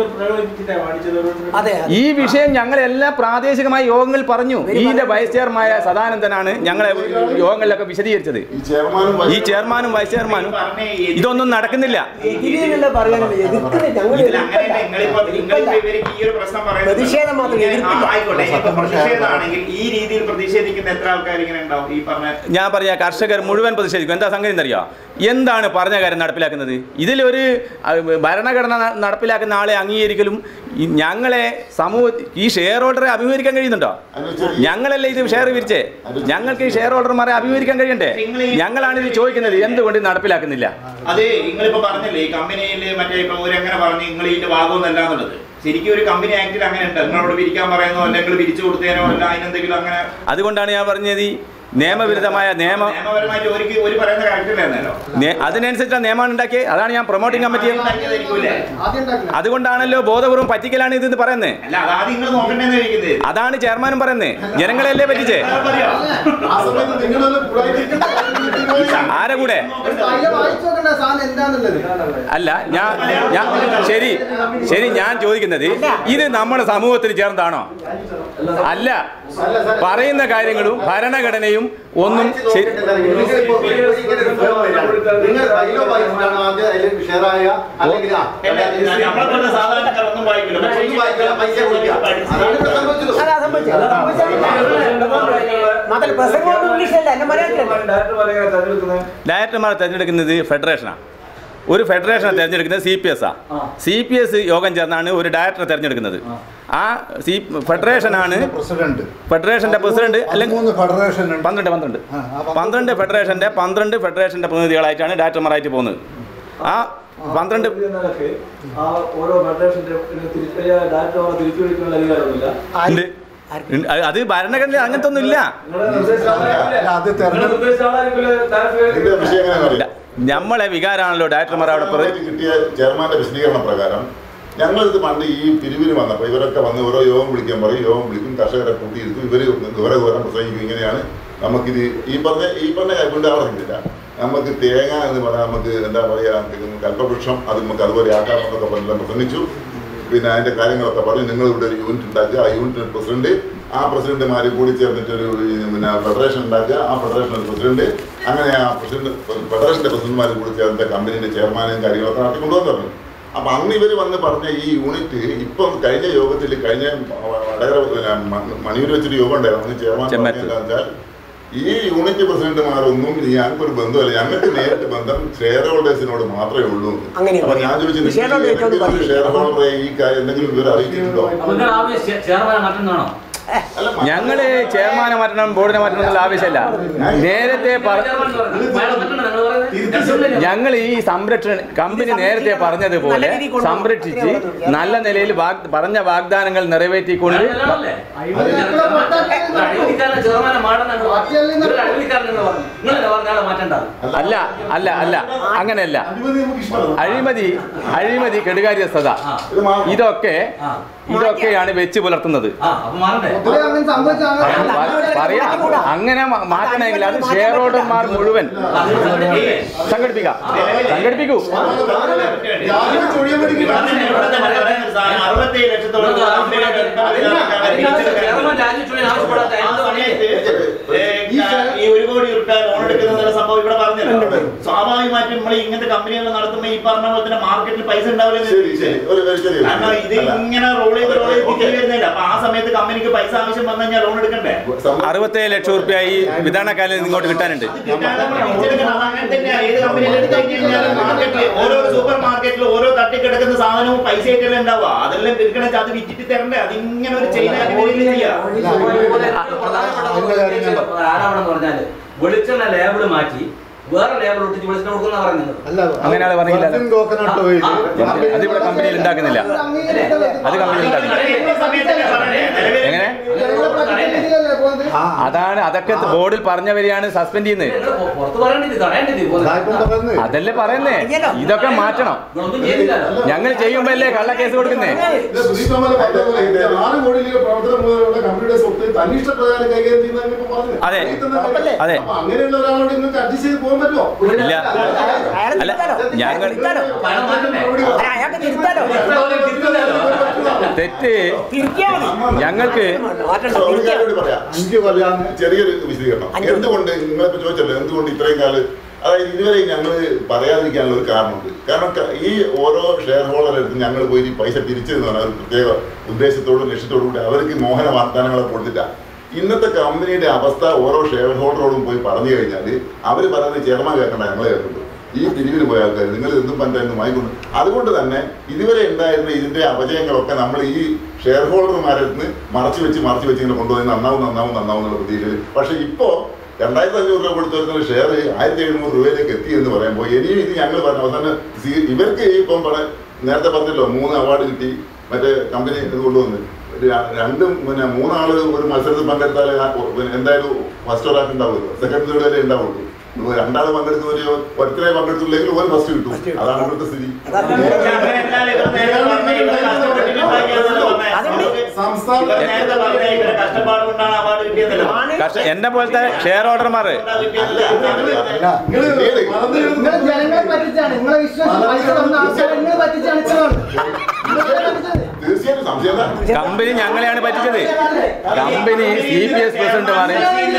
അതെ ഈ വിഷയം ഞങ്ങളെല്ലാം പ്രാദേശികമായ യോഗങ്ങളിൽ പറഞ്ഞു ഇതിന്റെ വൈസ് ചെയർമായ സദാനന്ദനാണ് ഞങ്ങളെ യോഗങ്ങളിലൊക്കെ വിശദീകരിച്ചത് ഈ ചെയർമാനും ഈ ചെയർമാനും വൈസ് ചെയർമാനും ഇതൊന്നും നടക്കുന്നില്ല എതിരെന്നല്ല പറയാനുള്ളത് എതിർക്കുന്നത് ഞങ്ങൾ ഇതിൽ അങ്ങനെയല്ല നിങ്ങളിപ്പോ നിങ്ങളിപ്പോ ഇവർക്ക് ഈ ഒരു പ്രശ്നം പറയുന്നത് പ്രതിഷേധം മാത്രം ഇങ്ങനെ എതിർപ്പില്ല. ആ, ആയിക്കോട്ടെ ഇപ്പൊ പ്രതിഷേധമാണെങ്കിൽ ഈ രീതിയിൽ പ്രതിഷേധിക്കുന്ന എത്ര ആൾക്കാർ ഇങ്ങനെ ഉണ്ടാവും ഈ പറഞ്ഞ ഞാൻ പറഞ്ഞ കർഷകർ മുഴുവൻ പ്രതിഷേധിക്കും എന്താ സംഗതി എന്നറിയോ? എന്തറിയോ എന്താണ് പറഞ്ഞ കാര്യം നടപ്പിലാക്കുന്നത് ഇതിലൊരു അഹ്, ഭരണഘടന ന- നടപ്പിലാക്കുന്ന ആളെ അംഗീകരിക്കലും ഈ ഞങ്ങളെ സമൂഹ ഈ ഷെയർ ഹോൾഡറെ അഭിമുഖീകരിക്കാൻ കഴിയുന്നുണ്ടോ ഞങ്ങളല്ലേ ഇത് ഷെയർ വിരിച്ചേ ഞങ്ങൾക്ക് ഈ ഷെയർ ഹോൾഡർമാരെ അഭിമുഖീകരിക്കാൻ കഴിയണ്ടേ ഞങ്ങളാണ് ഇത് ചോദിക്കുന്നത് എന്തുകൊണ്ട് ഇത് നടപ്പിലാക്കുന്നില്ല അതെ നിങ്ങളിപ്പോ പറഞ്ഞില്ലേ ഈ കമ്പനിയിൽ മറ്റേ ഇപ്പൊ എങ്ങനെ പറഞ്ഞു നിങ്ങൾ ഇതിന്റെ ഭാഗമൊന്നല്ല എന്നുള്ളത് ശരിക്കും ഒരു കമ്പനി ആക്ടിൽ അങ്ങനെ ഉണ്ട് നിങ്ങളോട് പിരിക്കാൻ പറയുന്നോ അല്ലെങ്കിൽ പിരിച്ചു കൊടുത്തേനോ അല്ല അതിനെന്തെങ്കിലും അങ്ങനെ അതുകൊണ്ടാണ് ഞാൻ പറഞ്ഞത് ഈ നിയമവിരുദ്ധമായ നിയമ നിയമപരമായിട്ട് ഒരു ഒരു പറയുന്ന കാര്യത്തിലായിരുന്നല്ലോ നേ- അതിനനുസരിച്ചാണ് നിയമമാണ് ഉണ്ടാക്കിയത് അതാണ് ഞാൻ പ്രൊമോട്ടിംഗ് കമ്മിറ്റി ഉണ്ടാക്കിയതായിരിക്കൂലേ അതുകൊണ്ടാണല്ലോ ബോധപൂർവ്വം പറ്റിക്കലാണ് ഇത് പറയുന്നത് അല്ല അതാദ്യം നിങ്ങൾ നോക്കണ്ടേന്ന് ചോദിക്കുന്നത് അതാണ് ചെയർമാനും പറയുന്നത് ജനങ്ങളെയല്ലേ പറ്റിച്ചേ ആ സമയത്ത് നിങ്ങളൊന്ന് ആരെ കൂടെ വായിച്ചു നോക്കണ്ട സാധനം എന്താന്നുള്ളത് അല്ല ഞാൻ ഞാൻ ശരി ശരി ഞാൻ ചോദിക്കുന്നത് ഇത് നമ്മുടെ സമൂഹത്തിന് ചേർന്നതാണോ അല്ല പറയുന്ന കാര്യങ്ങളും ഭരണഘടനയും ഒന്നും ശരി നിങ്ങൾ ബൈലോ വായിച്ചിട്ടാണ് ആദ്യം അതിൽ ഷെയർ ആയ അല്ലെങ്കിൽ ആ, നമ്മളെ പോലെ സാധാരണക്കാർ ഒന്നും വായിക്കില്ല പക്ഷേ ഒന്നും വായിക്കില്ല, പൈസ കൊടുക്കുക. അതാണ് ഇവിടെ സംഭവിച്ചത്. അതാ സംഭവിച്ചത് അതാ സംഭവിച്ചത് മാത്രമല്ല പ്രസംഗമൊന്നും ഇംഗ്ലീഷിലല്ല എന്നെ മലയാളത്തിലല്ല ഡയറക്ടർമാരെ തിരഞ്ഞെടുക്കുന്നത് ഫെഡറേഷനാണ് ഒരു ഫെഡറേഷനെ തിരഞ്ഞെടുക്കുന്നത് സി പി എസ് ആ സി പി എസ് യോഗം ചേർന്നാണ് ഒരു ഡയറക്ടറെ തിരഞ്ഞെടുക്കുന്നത് ആ സി ഫെഡറേഷനാണ് പ്രസിഡന്റ് ഫെഡറേഷന്റെ പ്രസിഡന്റ് അല്ലെങ്കിൽ മൂന്ന് ഫെഡറേഷൻ ഉണ്ട് പന്ത്രണ്ട് പന്ത്രണ്ട് ആ, ആ പന്ത്രണ്ട് ഫെഡറേഷന്റെ പന്ത്രണ്ട് ഫെഡറേഷന്റെ പ്രതിനിധികളായിട്ടാണ് ഡയറക്ടർമാരായിട്ട് പോകുന്നത് ആ പന്ത്രണ്ട് നിലക്ക് ആ ഓരോ ഫെഡറേഷന്റെ ഡയറക്ടർമാരെ തിരിച്ചു വിളിക്കാനുള്ള അധികാരമില്ല ഉണ്ട് ഉണ്ട്. അത് അത് ഭരണഘടനയിൽ അങ്ങനത്തെ ഒന്നും ഇല്ല നിങ്ങളെ നിർദ്ദേശിച്ച ആളായിരിക്കില്ലേ? അത് നിങ്ങളെ തെരഞ്ഞെടുപ്പ് നിർദ്ദേശിച്ച ആളായിരിക്കില്ലേ ഡയറക്ടർ ഇതിന്റെ വിഷയം എങ്ങനെയാണെന്ന് അറിയാം നമ്മളെ വികാരമാണല്ലോ ഡയറക്ടർമാർ അവിടെ പ്ര- നമുക്ക് കിട്ടിയ ചെയർമാന്റെ വിശദീകരണ പ്രകാരം ഞങ്ങളിത് പണ്ട് ഈ പിരിവിന് വന്നപ്പോൾ ഇവരൊക്കെ വന്ന് ഓരോ യോഗം വിളിക്കാൻ പറയും യോഗം വിളിക്കും കർഷകരെ കൂട്ടിയിരുത്തും ഇവർ ദൂരെ ദൂരം പ്രസംഗിക്കും ഇങ്ങനെയാണ് നമുക്കിത് ഈ പറഞ്ഞ ഈ പറഞ്ഞ കൊണ്ട് അവിടെ കിട്ടില്ല നമുക്ക് തേങ്ങ എന്ന് പറഞ്ഞാൽ നമുക്ക് എന്താ പറയുക കൽപ്പവൃക്ഷം അത് നമുക്ക് അതുപോലെ ആക്കാം എന്നൊക്കെ പറഞ്ഞെല്ലാം പ്രസംഗിച്ചു പിന്നെ അതിന്റെ കാര്യങ്ങളൊക്കെ പറഞ്ഞു നിങ്ങൾ ഇവിടെ ഒരു യൂണിറ്റ് ഉണ്ടാക്കുക ആ യൂണിറ്റിന് പ്രസിഡന്റ് ആ പ്രസിഡന്റുമാർ കൂടി ചേർന്നിട്ട് ഒരു പിന്നെ ഫെഡറേഷൻ ഉണ്ടാക്കുക ആ ഫെഡറേഷൻ പ്രസിഡന്റ് അങ്ങനെ ആ പ്രസിഡന്റ് ഫെഡറേഷന്റെ പ്രസിഡന്റുമാർ കൂടി ചേർന്നിട്ട് കമ്പനീന്റെ ചെയർമാനും കാര്യങ്ങളൊക്കെ നടത്തിക്കൊണ്ടുവന്നു പറഞ്ഞു അപ്പൊ അന്ന് ഇവർ വന്ന് പറഞ്ഞ ഈ യൂണിറ്റ് ഇപ്പം കഴിഞ്ഞ യോഗത്തിൽ കഴിഞ്ഞ വടകര പിന്നെ മ- മണിയൂർ വെച്ചൊരു യോഗം ഉണ്ടായിരുന്നു അന്ന് ചെയർമാൻ ചെമ്മത്ത്. പറഞ്ഞത് എന്താ വെച്ചാൽ ഈ യൂണിറ്റ് പ്രസിഡന്റുമാരൊന്നും ഞങ്ങൾക്കൊരു ബന്ധമല്ല ഞങ്ങൾക്ക് നേരിട്ട് ബന്ധം ഷെയർ ഹോൾഡേഴ്സിനോട് മാത്രമേ ഉള്ളൂ അങ്ങനെയാണ്. അപ്പൊ ഞാൻ ചോദിച്ചു ഷെയർ ഹോൾഡർ ഏറ്റവും നിങ്ങൾക്ക് ഷെയർ ഹോൾഡറെ ഈ കാര്യം എന്തെങ്കിലും വിവരം അറിയിച്ചിട്ടുണ്ടോ അപ്പൊ നിങ്ങൾ ആവശ്യം ചെയർമാനെ മാറ്റുന്നതാണോ അല്ല ഞങ്ങള് ചെയർമാനെ മാറ്റണം ബോർഡിനെ മാറ്റണം എന്നുള്ള ആവശ്യമില്ല നേരത്തെ പറ- ചെയർമാൻ പറഞ്ഞു. അയാളെ മാറ്റണം നിങ്ങൾ പറയുന്നത് ഞങ്ങൾ ഈ സംരക്ഷണ കമ്പനി നേരത്തെ പറഞ്ഞതുപോലെ സംരക്ഷിച്ച് നല്ല നിലയിൽ വാഗ് പറഞ്ഞ വാഗ്ദാനങ്ങൾ നിറവേറ്റിക്കൊണ്ട് അഴിമതിക്കാരനെ ചെയർമാനെ മാറ്റണം നിങ്ങൾ പറഞ്ഞു. നിങ്ങൾ അഴിമതിക്കാരൻ നിങ്ങൾ പറഞ്ഞു. നിങ്ങളല്ലേ പറഞ്ഞ ആളെ മാറ്റണ്ട അല്ല അല്ല അല്ല അങ്ങനെയല്ല അഴിമതി നമുക്ക് ഇഷ്ടമല്ല അഴിമതി അഴിമതി കെടുകാര്യസ്ഥത ആ. ഇത് മാ- ഇതൊക്കെ ആ ഇതൊക്കെയാണ് വെച്ച് പുലർത്തുന്നത് ആ അപ്പൊ മാറണ്ടേ പൊതുവെ അങ്ങനെ സംഭവിച്ചാണ് പ- പറയാ അങ്ങനെ മ- മാറ്റണമെങ്കിൽ അത് ഷെയർ ഹോൾഡർമാർ മുഴുവൻ ആ, നിങ്ങൾ സംഘടിപ്പിക്കേ? സംഘടിപ്പിക്കാം സംഘടിപ്പിക്കൂ രാജിവെച്ച് ഒഴിയാൻ വേണ്ടി അറുപത്തേഴ് ലക്ഷത്തോളം നിങ്ങൾക്ക് ആവശ്യപ്പെടാത്ത- അതിനകത്ത് ചെയർമാൻ രാജിവെച്ചു ആവശ്യപ്പെടാത്ത ആ എന്ത് സമയത്ത് സമയത്ത് ഏ, ഈ ഒരു കോടി രൂപ ലോൺ എടുക്കുന്ന സംഭവം ഇവിടെ പറഞ്ഞല്ലോ സ്വാഭാവികമായിട്ടും നമ്മൾ ഇങ്ങനത്തെ കമ്പനികൾ നടത്തുമ്പോൾ ഈ പറഞ്ഞ പോലെ തന്നെ മാർക്കറ്റിൽ പൈസ ഉണ്ടാവില്ലെന്ന് ശരി ശരി ഒരു ഒരു ചെറിയ കാരണം ഇത് അല്ല. ഇങ്ങനെ റോൾ ചെയ്ത് റോൾ ചെയ്ത് തിരിച്ചു വരുന്നില്ല അപ്പൊ ആ സമയത്ത് കമ്പനിക്ക് പൈസ ആവശ്യം വന്നു കഴിഞ്ഞാൽ ലോൺ എടുക്കണ്ടേ സം- അറുപത്തേഴ് ലക്ഷം റുപ്യ ഈ വിതരണക്കാലിൽ നിന്ന് ഇങ്ങോട്ട് കിട്ടാനുണ്ട് അത് കിട്ടാതെ നമ്മൾ തിരിച്ചെടുക്കണം. അത് അങ്ങനെ തന്നെയാ. ഏത് കമ്പനിയിൽ എടുത്ത് കഴിഞ്ഞാൽ മാർക്കറ്റിൽ ഓരോ സൂപ്പർ മാർക്കറ്റിൽ ഓരോ തട്ടിക്കിടക്കുന്ന സാധനവും പൈസ ആയിട്ടല്ലേ ഉണ്ടാവുക അതെല്ലാം വിൽക്കണമെങ്കിൽ അത് വിറ്റിട്ട് തരണ്ടേ അതിങ്ങനെ ഒരു ചെയ്താൽ ചെയ്യാം ആരാവണമെന്ന് പറഞ്ഞാല് വെളിച്ചെണ്ണ ലേബിള് മാറ്റി വേറെ ലേബിൾ ഒട്ടിച്ച് വെളിച്ചെണ്ണ കൊടുക്കുന്ന പറയുന്നത് അല്ല അങ്ങനെ ആള് പറഞ്ഞില്ല. കോക്കനട്ട് ഓയിൽ അത് ഇവിടെ കമ്പനിയിൽ ഉണ്ടാക്കുന്നില്ല അത് കമ്പനിയിൽ ഉണ്ടാക്കുന്നില്ല സമയത്തല്ലേ പറഞ്ഞേ നിലവിൽ എങ്ങനെ ആ അതാണ് അതൊക്കെ ബോർഡിൽ പറഞ്ഞവരെയാണ് സസ്പെൻഡ് ചെയ്യുന്നത് നിങ്ങൾ പുറത്ത് പറയേണ്ടത് തടയേണ്ടത് ഇതായിപ്പം പറയുന്നത് അതല്ലേ പറയുന്നേ ഇതൊക്കെ മാറ്റണം നിങ്ങളൊന്നും ചെയ്തില്ലല്ലോ ഞങ്ങൾ ചെയ്യുമ്പോ അല്ലേ കള്ളക്കേസ് കൊടുക്കുന്നേ ഇത് സുദീപ് അമ്മ പറഞ്ഞ പോലെ ഇത് ആറ് കോടിയിലെ പ്രവർത്തനം മുതലുള്ള കമ്പനിയുടെ സ്വത്ത് തന്നിഷ്ടപ്രകാരം കൈകാര്യം ചെയ്യുന്നതാണ് ഇപ്പൊ പറഞ്ഞത് അതെ. ഈ തന്നെ കമ്പനി. അതെ. അപ്പൊ അങ്ങനെയുള്ള ഒരാളോട് നിങ്ങൾക്ക് അഡ്ജസ്റ്റ് ചെയ്ത് പോകാൻ പറ്റുമോ ഇല്ല അയാളെ അല്ല തിരുത്താലോ ഞങ്ങൾ തിരുത്താലോ അപ്പൊ അയാളെ മാറ്റണ്ടേ? അല്ല, അയാൾക്ക് തിരുത്താലോ തെറ്റ് തിരുത്തിയാ മതി ഞങ്ങൾക്ക് മാറ്റണ്ട ഒരു തിരുത്തിയാ കാര്യം കൂടി പറയാം അഞ്ച് കൊല്ലാന്ന് ചെറിയൊരു വിശദീകരണം അഞ്ച് എന്തുകൊണ്ട് നിങ്ങളിപ്പോ ചോദിച്ചല്ലോ എന്തുകൊണ്ട് ഇത്രയും കാലം അതായത് ഇതുവരെ ഞങ്ങൾ പറയാതിരിക്കാനുള്ള ഒരു കാരണമുണ്ട് കാരണം ക- ഈ ഓരോ ഷെയർ ഹോൾഡർ എടുത്ത് ഞങ്ങൾ പോയി ഈ പൈസ തിരിച്ചു എന്ന് പറഞ്ഞാൽ ഒരു പ്രത്യേക ഉദ്ദേശത്തോടും ലക്ഷ്യത്തോടും കൂടി അവർക്ക് മോഹന വാഗ്ദാനങ്ങളെ കൊടുത്തില്ല ഇന്നത്തെ കമ്പനിയുടെ അവസ്ഥ ഓരോ ഷെയർ ഹോൾഡറോടും പോയി പറഞ്ഞു കഴിഞ്ഞാൽ അവർ പറയുന്നത് ചെയർമാൻ കേൾക്കണ്ട ഞങ്ങളെ കേൾക്കുള്ളൂ ഈ പിരിവിന് പോയ ആൾക്കാർ നിങ്ങൾ എന്തും പഞ്ചായത്ത് വാങ്ങിക്കൊണ്ട് അതുകൊണ്ട് തന്നെ ഇതുവരെ ഉണ്ടായിരുന്ന ഇതിന്റെ അപജയങ്ങളൊക്കെ നമ്മൾ ഈ ഷെയർ ഹോൾഡർമാരെ നിന്ന് മറച്ചു വെച്ച് മറച്ചു വെച്ച് ഇങ്ങനെ കൊണ്ടുപോയി നന്നാവും നന്നാവും നന്നാവും എന്നുള്ള പ്രതീക്ഷയിൽ പക്ഷെ ഇപ്പോൾ രണ്ടായിരത്തി അഞ്ഞൂറ് രൂപ കൊടുത്ത് വരുന്ന ഷെയർ ആയിരത്തി എഴുന്നൂറ് രൂപയിലേക്ക് എത്തി എന്ന് പറയുമ്പോൾ ഇനിയും ഇത് ഞങ്ങൾ പറഞ്ഞു അവസാനം സി- ഇവർക്ക് ഈ ഇപ്പം പറ നേരത്തെ പറഞ്ഞല്ലോ മൂന്ന് അവാർഡ് കിട്ടി മറ്റേ കമ്പനി ഇത് കൊണ്ടുവന്ന് ര- രണ്ടും പിന്നെ മൂന്നാള് ഒരു മത്സരത്തിൽ പങ്കെടുത്താൽ പിന്നെ എന്തായാലും ഫസ്റ്റ് ഒരാൾക്ക് ഉണ്ടാവുമല്ലോ സെക്കൻഡ് തേർഡ് ഉണ്ടാവുള്ളൂ ഇപ്പൊ രണ്ടാൾ പങ്കെടുക്കുന്നവര് ഒരുത്തരെ പങ്കെടുത്തില്ലെങ്കിൽ ഒരു ഫസ്റ്റ് കിട്ടും അതാണ് ഇവിടുത്തെ സ്ഥിതി പക്ഷെ അങ്ങനെയല്ലാതെ ഇവർ നേരത്തെ പറഞ്ഞ ഇവരെ കഷ്ടപ്പെട്ടിട്ടുണ്ടാക്കിയതെന്നല്ലേ പറഞ്ഞേ? സംസ്ഥാന ഇവർ നേരത്തെ പറഞ്ഞ ഇവരെ കഷ്ടപ്പാട് കൊണ്ടാണ് അവാർഡ് കിട്ടിയതല്ലോ കർഷ എന്നെ പോലത്തെ ഷെയർ ഹോൾഡർമാർ നിങ്ങള് മറന്നു നിങ്ങൾ ജനങ്ങളെ പറ്റിച്ചാണ് നിങ്ങളെ വിശ്വാസം പൈസ തന്ന ആൾക്കാരെ നിങ്ങൾ പറ്റിച്ചാണ് ഇത്രയാണ് നിങ്ങളെ പറ്റിച്ചത് തീർച്ചയായിട്ടും സംശയം എന്താ? കമ്പനി ഞങ്ങളെയാണ് പറ്റിച്ചത് കമ്പനി സി പി എസ് പ്രസിഡന്റുമാരെ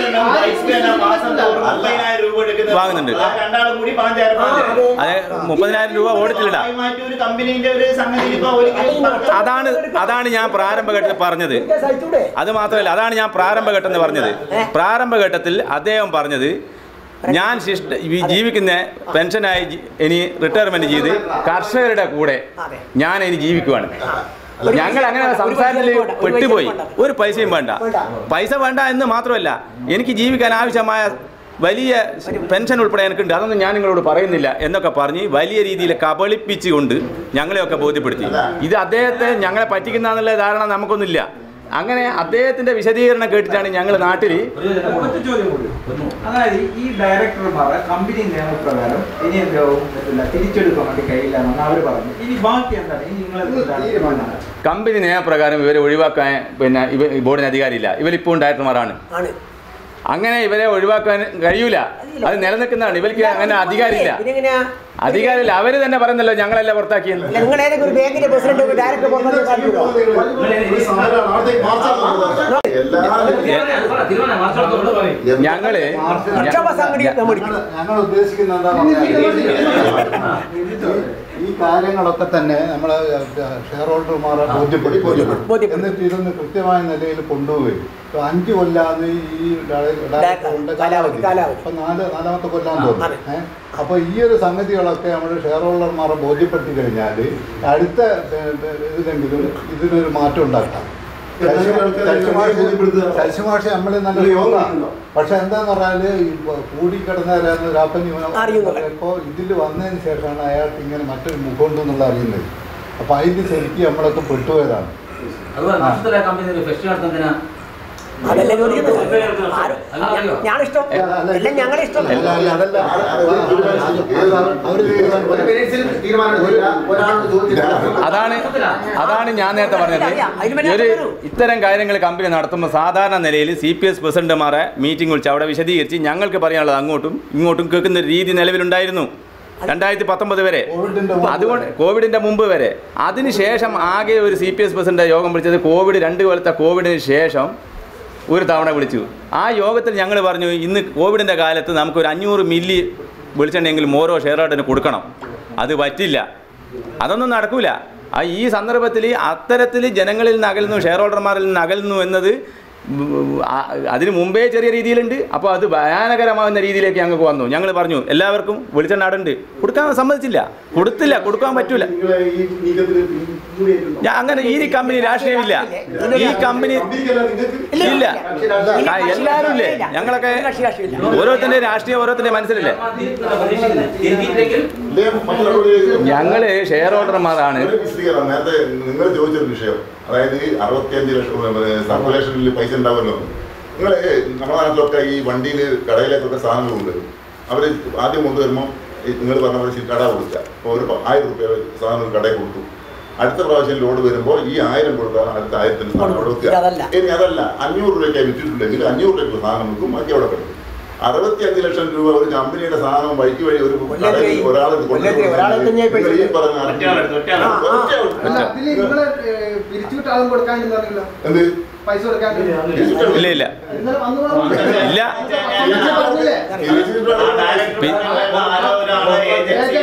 വാങ്ങുന്നുണ്ട്. രണ്ടാളും കൂടി പാഞ്ചായിരം പാഞ്ചായിരം. അത് മുപ്പതിനായിരം രൂപ ഓടിച്ചിലിടാം മാറ്റി ഒരു കമ്പനീന്റെ ഒരു സംഗതി ഇപ്പൊ ഒരു അതാണ് അതാണ് ഞാൻ പ്രാരംഭഘട്ടത്തിൽ പറഞ്ഞത് അത് മാത്രമല്ല അതാണ് ഞാൻ പ്രാരംഭഘട്ടം എന്ന് പറഞ്ഞത് പ്രാരംഭഘട്ടത്തിൽ അദ്ദേഹം പറഞ്ഞത് ഞാൻ ശിഷ്ട ഈ ജീവിക്കുന്ന പെൻഷനായി ജി- ഇനി റിട്ടയർമെന്റ് ചെയ്ത് കർഷകരുടെ കൂടെ ഞാൻ ഇനി ജീവിക്കുവാണ് ഞങ്ങൾ അങ്ങനെ സംസാരത്തിൽ പെട്ടുപോയി ഒരു പൈസയും വേണ്ട പൈസ വേണ്ട എന്ന് മാത്രമല്ല എനിക്ക് ജീവിക്കാൻ ആവശ്യമായ വലിയ പെൻഷൻ ഉൾപ്പെടെ എനിക്കുണ്ട് അതൊന്നും ഞാൻ നിങ്ങളോട് പറയുന്നില്ല എന്നൊക്കെ പറഞ്ഞ് വലിയ രീതിയിൽ കബളിപ്പിച്ചുകൊണ്ട് ഞങ്ങളെയൊക്കെ ബോധ്യപ്പെടുത്തി ഇത് അദ്ദേഹത്തെ ഞങ്ങളെ പറ്റിക്കുന്ന ധാരണ നമുക്കൊന്നുമില്ല അങ്ങനെ അദ്ദേഹത്തിന്റെ വിശദീകരണം കേട്ടിട്ടാണ് ഞങ്ങൾ നാട്ടിൽ ഒറ്റ ചോദ്യം കൂടി അതായത് ഈ ഡയറക്ടർമാരെ കമ്പനി നിയമപ്രകാരം ഇനി എന്താവും പറ്റില്ല തിരിച്ചെടുക്കാൻ വേണ്ടി കഴിയില്ല എന്നാണ് അവർ പറഞ്ഞു ഇനി ബാക്കി എന്താണ് ഇനി നിങ്ങൾ തീരുമാനം കമ്പനി നിയമപ്രകാരം ഇവരെ ഒഴിവാക്കാൻ പിന്നെ ഇവ ഈ ബോർഡിന് അധികാരമില്ല ഇവരിപ്പോൾ ഡയറക്ടർമാരാണ് ആണ് അങ്ങനെ ഇവരെ ഒഴിവാക്കാൻ കഴിയൂല അത് നിലനിൽക്കുന്നതാണ് ഇവർക്ക് അങ്ങനെ അധികാരമില്ല പിന്നെ എങ്ങനെയാ അധികാരമില്ല അവര് തന്നെ പറയുന്നല്ലോ ഞങ്ങളല്ല പുറത്താക്കിയെന്ന് അല്ല, നിങ്ങൾ ഏതെങ്കിലും ഒരു ബാങ്കിന്റെ പ്രസിഡന്റ് ഡയറക്ടർ പുറത്തു കാണിക്കുമോ ഒരു സാധനമാണ് അവിടത്തേക്ക് മാർച്ചാണ് എല്ലാ തീരുമാനം മാർച്ചോട് പറയും ഞങ്ങള് പ്രക്ഷോഭ സംഘടന നമ്മൾ ഞങ്ങൾ ഞങ്ങൾ ഉദ്ദേശിക്കുന്നത് എന്താ പറഞ്ഞാൽ ഈ കാര്യങ്ങളൊക്കെ തന്നെ നമ്മളെ ഷെയർ ഹോൾഡർമാരെ ബോധ്യപ്പെടുത്തി ബോധ്യപ്പെടുത്തി. എന്നിട്ട് ഇതൊന്ന് കൃത്യമായ നിലയിൽ കൊണ്ടുപോയി ഇപ്പൊ അഞ്ച് കൊല്ലാന്ന് ഈ ഡയ- ഡയറക്ടറുടെ കാലാവധി, കാലാവധി. അപ്പൊ നാല് നാലാമത്തെ കൊല്ലാന്ന് തോന്നുന്നു അതെ. ഏഹ് അപ്പൊ ഈ ഒരു സംഗതികളൊക്കെ നമ്മൾ ഷെയർ ഹോൾഡർമാരെ ബോധ്യപ്പെടുത്തി കഴിഞ്ഞാൽ അടുത്ത ഏ, ഏ, ഇതിലെങ്കിലും ഇതിനൊരു മാറ്റം ഉണ്ടാക്കാം എത്ര ആൾക്കാരെ ശശിമാഷ് ബോധ്യപ്പെടുത്തുക? ശശിമാഷ് നമ്മളെ നല്ല ഒരു യോഗം യോഗമാണ് ഉണ്ടോ? പക്ഷെ എന്താന്ന് പറഞ്ഞാല് ഈ കൂടിക്കിടന്ന രാപ്പൻ അറിയുന്നത്. ഇപ്പോൾ ഇതിൽ വന്നതിന് ശേഷമാണ് അയാൾക്ക് ഇങ്ങനെ മറ്റൊരു മുഖമുണ്ട് എന്നുള്ള അറിയുന്നത് അപ്പൊ അതിന് ശരിക്കും നമ്മളൊക്കെ പെട്ടുപോയതാണ് അതുപോലെ നഷ്ടത്തിലെ കമ്പനി ഫെസ്റ്റ് നടത്തുന്നതിനാ അതല്ലേ ചോദിക്കുന്നത് ആരും- ഞാൻ ഇഷ്ടം എല്ലാം ഞങ്ങളെ ഇഷ്ടം അല്ല അല്ല അതല്ല അവര് ഒരു മിനിറ്റ്സിൽ തീരുമാനം എടുത്തില്ല. ഒരാളോട് ചോദിച്ചില്ല അതാണ് അതാണ് ഞാൻ നേരത്തെ പറഞ്ഞത് ഈ ഒരു ഇത്തരം കാര്യങ്ങൾ കമ്പനി നടത്തുമ്പോൾ സാധാരണ നിലയിൽ സി പി എസ് പ്രസിഡന്റുമാരെ മീറ്റിംഗ് വിളിച്ച് അവിടെ വിശദീകരിച്ച് ഞങ്ങൾക്ക് പറയാനുള്ളത് അങ്ങോട്ടും ഇങ്ങോട്ടും കേൾക്കുന്ന ഒരു രീതി നിലവിലുണ്ടായിരുന്നു രണ്ടായിരത്തി പത്തൊമ്പത് വരെ കോവിഡിന്റെ മുമ്പ് അതുകൊണ്ട് കോവിഡിന്റെ മുമ്പ് വരെ അതിനുശേഷം ആകെ ഒരു സി പി എസ് പ്രസിഡന്റ് യോഗം വിളിച്ചത് കോവിഡ് രണ്ട് കൊല്ലത്തെ കോവിഡിന് ശേഷം ഒരു തവണ വിളിച്ചു ആ യോഗത്തിൽ ഞങ്ങൾ പറഞ്ഞു ഇന്ന് കോവിഡിൻ്റെ കാലത്ത് നമുക്കൊരു അഞ്ഞൂറ് മില്ലി വെളിച്ചെണ്ണെങ്കിലും ഓരോ ഷെയർ ഹോൾഡറിന് കൊടുക്കണം അത് പറ്റില്ല അതൊന്നും നടക്കൂല ആ ഈ സന്ദർഭത്തിൽ അത്തരത്തിൽ ജനങ്ങളിൽ നിന്ന് അകലുന്നു ഷെയർ ഹോൾഡർമാരിൽ നിന്ന് അകലുന്നു എന്നത് ഉം, ആ- അതിന് മുമ്പേ ചെറിയ രീതിയിലുണ്ട് അപ്പോൾ അത് ഭയാനകരമാകുന്ന രീതിയിലേക്ക് ഞങ്ങൾക്ക് വന്നു ഞങ്ങൾ പറഞ്ഞു എല്ലാവർക്കും വെളിച്ചെണ്ണ അവിടെ ഉണ്ട് കൊടുക്കാൻ സമ്മതിച്ചില്ല കൊടുത്തില്ല കൊടുക്കാൻ പറ്റൂല നിങ്ങളെ ഈ നീക്കത്തിൽ കൂടിയിട്ടുണ്ടോ? ഞാൻ അങ്ങനെ ഈ കമ്പനി രാഷ്ട്രീയമില്ല ഈ കമ്പനി കമ്പനിക്കല്ല നിങ്ങൾക്ക് ഇല്ല ആ, എല്ലാവരും ഇല്ലേ ഞങ്ങളൊക്കെ ഓരോരുത്തരുടെ രാഷ്ട്രീയം ഓരോരുത്തരുടെ മനസ്സിലല്ലേ തിരുത്തിയില്ലെങ്കിൽ ഇല്ലേ, മറ്റുള്ളവര് ഞങ്ങള് ഷെയർ ഹോൾഡർമാരാണ് ഒരു വിശദീകരണം നേരത്തെ നിങ്ങൾ ചോദിച്ചൊരു വിഷയം അതായത് ഈ അറുപത്തിയഞ്ച് ലക്ഷം സർക്കുലേഷനിൽ പൈസ ഉണ്ടാവുമല്ലോ നിങ്ങൾ നമ്മുടെ നാട്ടിലൊക്കെ ഈ വണ്ടിയിൽ കടയിലേക്കൊക്കെ സാധനങ്ങൾ കൊണ്ടുവരും അവർ ആദ്യം കൊണ്ടുവരുമ്പോൾ നിങ്ങൾ പറഞ്ഞ പോലെ കട കൊടുക്കുക അപ്പോൾ ഒരു പ- ആയിരം റുപ്യ സാധനം കടയിൽ കൊടുത്തു അടുത്ത പ്രാവശ്യം ലോഡ് വരുമ്പോൾ ഈ ആയിരം കൊടുത്താൽ അടുത്ത ആയിരത്തിന് സാധനം അവിടെ ഇതതല്ല. വെക്കുക ഇനി അതല്ല അഞ്ഞൂറ് രൂപയ്ക്ക് വിറ്റിട്ടുണ്ടെങ്കിൽ അഞ്ഞൂറ് രൂപയ്ക്ക് സാധനം വിൽക്കും ബാക്കി അവിടെ കിട്ടും അറുപത്തി അഞ്ച് ലക്ഷം രൂപ ഒരു കമ്പനിയുടെ സാധനം വഴിക്ക് വഴി ഒരു കടയിൽ ഒരാൾ കൊല്ലത്തിൽ ഒരാളെ തന്നെ ഈ പൈസ നിങ്ങൾ ഈ പറഞ്ഞ ഒറ്റയാളെടുത്ത് ഒറ്റയാളെ. ആ, ആ. ഒറ്റയാൾ. അല്ല അതില് നിങ്ങള് പിരിച്ചുവിട്ട ആളും കൊടുക്കാണ്ടെന്ന് പറഞ്ഞില്ല എന്ത് പൈസ കൊടുക്കാണ്ട് ഇല്ല ഇല്ല ഇന്നലെ വന്നു പറഞ്ഞു. ഇല്ല തിരിച്ച് പറഞ്ഞില്ലേ ആ ഡയറക്ടർ ആരോ ഒരാള് ഏജൻസിയിൽ ഒരു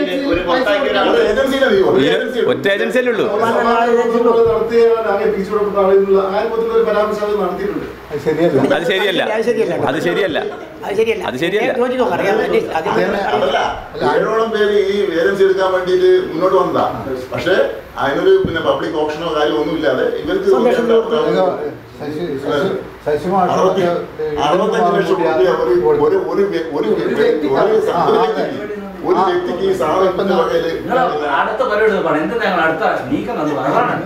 പുറത്താക്കിയ ഒരാൾ ഒരു ഏജൻസിയുടെ വ്യൂ ഒരു ഏജൻസിയുടെ ഒറ്റ ഏജൻസിയല്ലേ ഉള്ളൂ നടത്തിയാണ് ആകെ പിരിച്ചുവിടപ്പെട്ട ആളെന്നുള്ള അങ്ങനെ പോലത്തെ ഒരു പരാമർശം അത് നടത്തിയിട്ടുണ്ട് അത് ശരിയല്ല അത് ശരിയല്ല അത് ശരിയല്ല. അത് ശരിയല്ല അത് ശരിയല്ല അത് ശരിയല്ല. ഏ, ചോദിച്ചു നോക്കാം അറിയാം അതിന്റെ- അതിന്റെ- അതല്ല ഏഴോളം പേര് ഈ ഏജൻസി എടുക്കാൻ വേണ്ടിയിട്ട് മുന്നോട്ട് വന്നതാ പക്ഷെ അതിനൊരു പിന്നെ പബ്ലിക് ഓപ്ഷനോ കാര്യമോ ഒന്നും ഇല്ലാതെ ഇവർക്ക് സ്വന്തം കൊടുത്തു. ശശി ശശി ശശിമാഷ് അറുപത്തി അറുപത്തഞ്ച് ലക്ഷം രൂപ ഒരു ഒരു ഒരു വ്യ- ഒരു വ്യ- ഒരു വ്യക്തിക്ക് ഒരു വ്യക്തിക്ക് ഈ സാധനത്തിന്റെ വകയില് നിങ്ങൾ അടുത്ത പരിപാടി പറയണം എന്ത് ഞങ്ങൾ അടുത്ത നീക്കം നമ്മൾ അതാണ്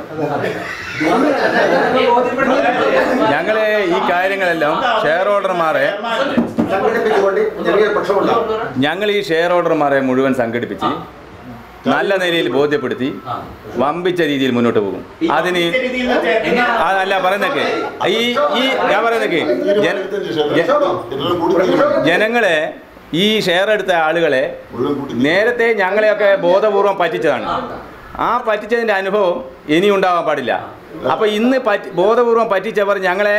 ഞങ്ങളെ ഈ കാര്യങ്ങളെല്ലാം ഷെയർ ഹോൾഡർമാരെ സംഘടിപ്പിച്ചുകൊണ്ട് ചെറിയ പ്രക്ഷോഭം ഞങ്ങൾ ഈ ഷെയർ ഹോൾഡർമാരെ മുഴുവൻ സംഘടിപ്പിച്ച് നല്ല നിലയിൽ ബോധ്യപ്പെടുത്തി വമ്പിച്ച രീതിയിൽ മുന്നോട്ട് പോകും അതിന് രീതിയിൽ എന്ന് വെച്ചാൽ ആ, അല്ല പറയുന്നൊക്കെ ഈ ഈ ഞാൻ പറയുന്നൊക്കെ ജന- എല്ലാം കൂടി തീരുമാനം. ജനങ്ങളെ ഈ ഷെയർ എടുത്ത ആളുകളെ മുഴുവൻ കൂട്ടി നേരത്തെ ഞങ്ങളെയൊക്കെ ബോധപൂർവം പറ്റിച്ചതാണ് ആ പറ്റിച്ചതിൻ്റെ അനുഭവം ഇനി ഉണ്ടാവാൻ പാടില്ല അപ്പോൾ ഇന്ന് പറ്റി ബോധപൂർവം പറ്റിച്ചവർ ഞങ്ങളെ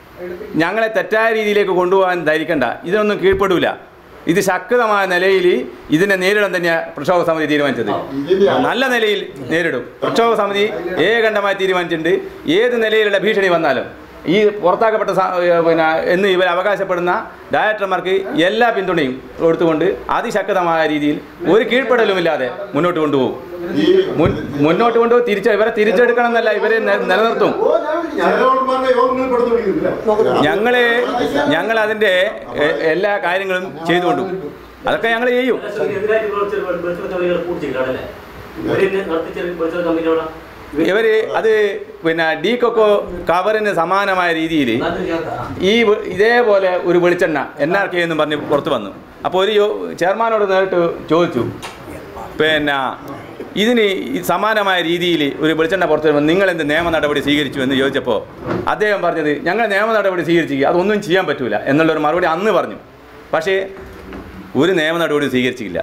ഞങ്ങളെ തെറ്റായ രീതിയിലേക്ക് കൊണ്ടുപോകാൻ ധരിക്കണ്ട ഇതൊന്നും കീഴ്പ്പെടൂല ഇത് ശക്തമായ നിലയിൽ ഇതിനെ നേരിടാൻ തന്നെയാണ് പ്രക്ഷോഭ സമിതി തീരുമാനിച്ചത് നല്ല നിലയിൽ നേരിടും പ്രക്ഷോഭ സമിതി ഏകണ്ഠമായി തീരുമാനിച്ചിട്ടുണ്ട് ഏത് നിലയിലുള്ള ഭീഷണി വന്നാലും ഈ പുറത്താക്കപ്പെട്ട സ- ഏ, പിന്നെ എന്ന് ഇവർ അവകാശപ്പെടുന്ന ഡയറക്ടർമാർക്ക് എല്ലാ പിന്തുണയും കൊടുത്തുകൊണ്ട് അതിശക്തമായ രീതിയിൽ ഒരു കീഴ്പ്പെടലുമില്ലാതെ മുന്നോട്ട് കൊണ്ടുപോകും ഈ മുൻ മുന്നോട്ട് കൊണ്ടുപോയി തിരിച്ച് ഇവരെ തിരിച്ചെടുക്കണം എന്നല്ല ഇവരെ നെ- നിലനിർത്തും ജനറോൾമാരുടെ യോഗങ്ങൾ പെടുത്തു പിടിക്കുന്നില്ല ഞങ്ങള് ഞങ്ങൾ അതിൻ്റെ എ- എല്ലാ കാര്യങ്ങളും ചെയ്തുകൊണ്ടു അതൊക്കെ ഞങ്ങൾ ചെയ്യും എതിരായിട്ട് കുറച്ച് വെളിച്ചെണ്ണ കമ്പനികൾ പൂട്ടിച്ചിട്ടാണല്ലേ ഇവര് നടത്തിച്ച വെളിച്ചെണ്ണ കമ്പനിയോടാ ഇവർ അത് പിന്നെ ഡി കൊക്കോ കവറിന് സമാനമായ രീതിയിൽ ഈ വെ- ഇതേപോലെ ഒരു വെളിച്ചെണ്ണ എൻ ആർ കെ എന്നും പറഞ്ഞ് പുറത്ത് വന്നു അപ്പോൾ ഒരു യോ- ചെയർമാനോട് നേരിട്ട് ചോദിച്ചു പിന്നെ ഇതിന് ഈ സമാനമായ രീതിയിൽ ഒരു വെളിച്ചെണ്ണ പുറത്ത് വരുമ്പോൾ നിങ്ങൾ എന്ത് നിയമ നടപടി സ്വീകരിച്ചു എന്ന് ചോദിച്ചപ്പോൾ അദ്ദേഹം പറഞ്ഞത് ഞങ്ങൾ നിയമ നടപടി സ്വീകരിച്ചു അതൊന്നും ചെയ്യാൻ പറ്റൂല എന്നുള്ളൊരു മറുപടി അന്ന് പറഞ്ഞു പക്ഷേ ഒരു നിയമ നടപടി സ്വീകരിച്ചില്ല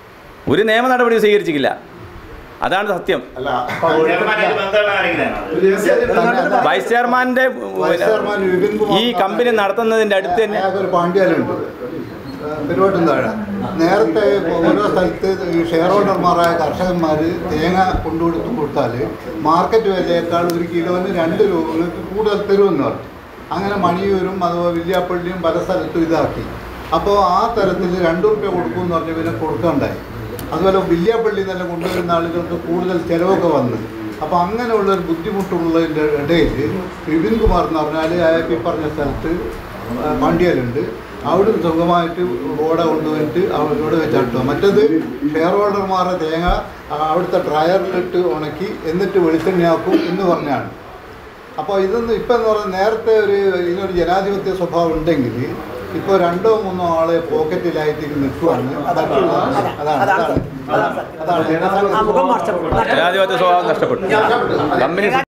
ഒരു നിയമ നടപടി സ്വീകരിച്ചില്ല അതാണ് സത്യം അല്ല ചെയർമാനായിട്ട് ബന്ധമുള്ള ആരെങ്കിലും ഒരു രഹസ്യ വൈസ് ചെയർമാൻ്റെ വൈസ് ചെയർമാൻ വിപിൻ കുമാർ ഈ കമ്പനി നടത്തുന്നതിൻ്റെ അടുത്ത് തന്നെ ഒരു പാണ്ഡ്യാലുണ്ട് പെരുവാട്ടും താഴെ നേരത്തെ ഓരോ സ്ഥലത്ത് ഈ ഷെയർ ഹോൾഡർമാരായ കർഷകന്മാർ തേങ്ങ കൊണ്ടുകൊടുത്ത് കൊടുത്താൽ മാർക്കറ്റ് വിലയേക്കാൾ ഒരു കിലോന് രണ്ട് രൂപകൾക്ക് കൂടുതൽ തരുമെന്ന് പറഞ്ഞു അങ്ങനെ മണിയൂരും അതുപോലെ വില്യാപ്പള്ളിയും പല സ്ഥലത്തും ഇതാക്കി അപ്പോൾ ആ തരത്തിൽ രണ്ട് റുപ്യ കൊടുക്കുമെന്ന് പറഞ്ഞ് പിന്നെ കൊടുക്കണ്ടായി അതുപോലെ വില്യാപ്പള്ളി തന്നെ കൊണ്ടുവരുന്ന ആളുകൾക്ക് കൂടുതൽ ചിലവൊക്കെ വന്നു അപ്പോൾ അങ്ങനെയുള്ള ഒരു ബുദ്ധിമുട്ടുള്ളതിൻ്റെ ഇടയിൽ വിപിൻ കുമാർ എന്ന് പറഞ്ഞാൽ അയാൾക്ക് ഈ പറഞ്ഞ സ്ഥലത്ത് പാണ്ഡ്യയിലുണ്ട് അവിടുന്ന് സുഖമായിട്ട് ഓട കൊണ്ടുപോയിട്ട് അവരോട് വെച്ചിട്ടോ മറ്റത് ഷെയർ ഹോൾഡർമാരുടെ തേങ്ങ ആ, അവിടുത്തെ ഡ്രയറിലിട്ട് ഉണക്കി എന്നിട്ട് വെളിച്ചെണ്ണയാക്കും എന്ന് പറഞ്ഞാണ് അപ്പോൾ ഇതൊന്നും ഇപ്പം എന്ന് പറഞ്ഞാൽ നേരത്തെ ഒരു ഇതിനൊരു ജനാധിപത്യ സ്വഭാവം ഉണ്ടെങ്കിൽ ഇപ്പോൾ രണ്ടോ മൂന്നോ ആളെ പോക്കറ്റിലായിട്ട് നിൽക്കുവാണ് മറ്റുള്ള അതാണ് അതാണ് അതാണ് ആ മുഖം നഷ്ടപ്പെട്ടു ജനാധിപത്യ സ്വഭാവം നഷ്ടപ്പെട്ടു കമ്പനി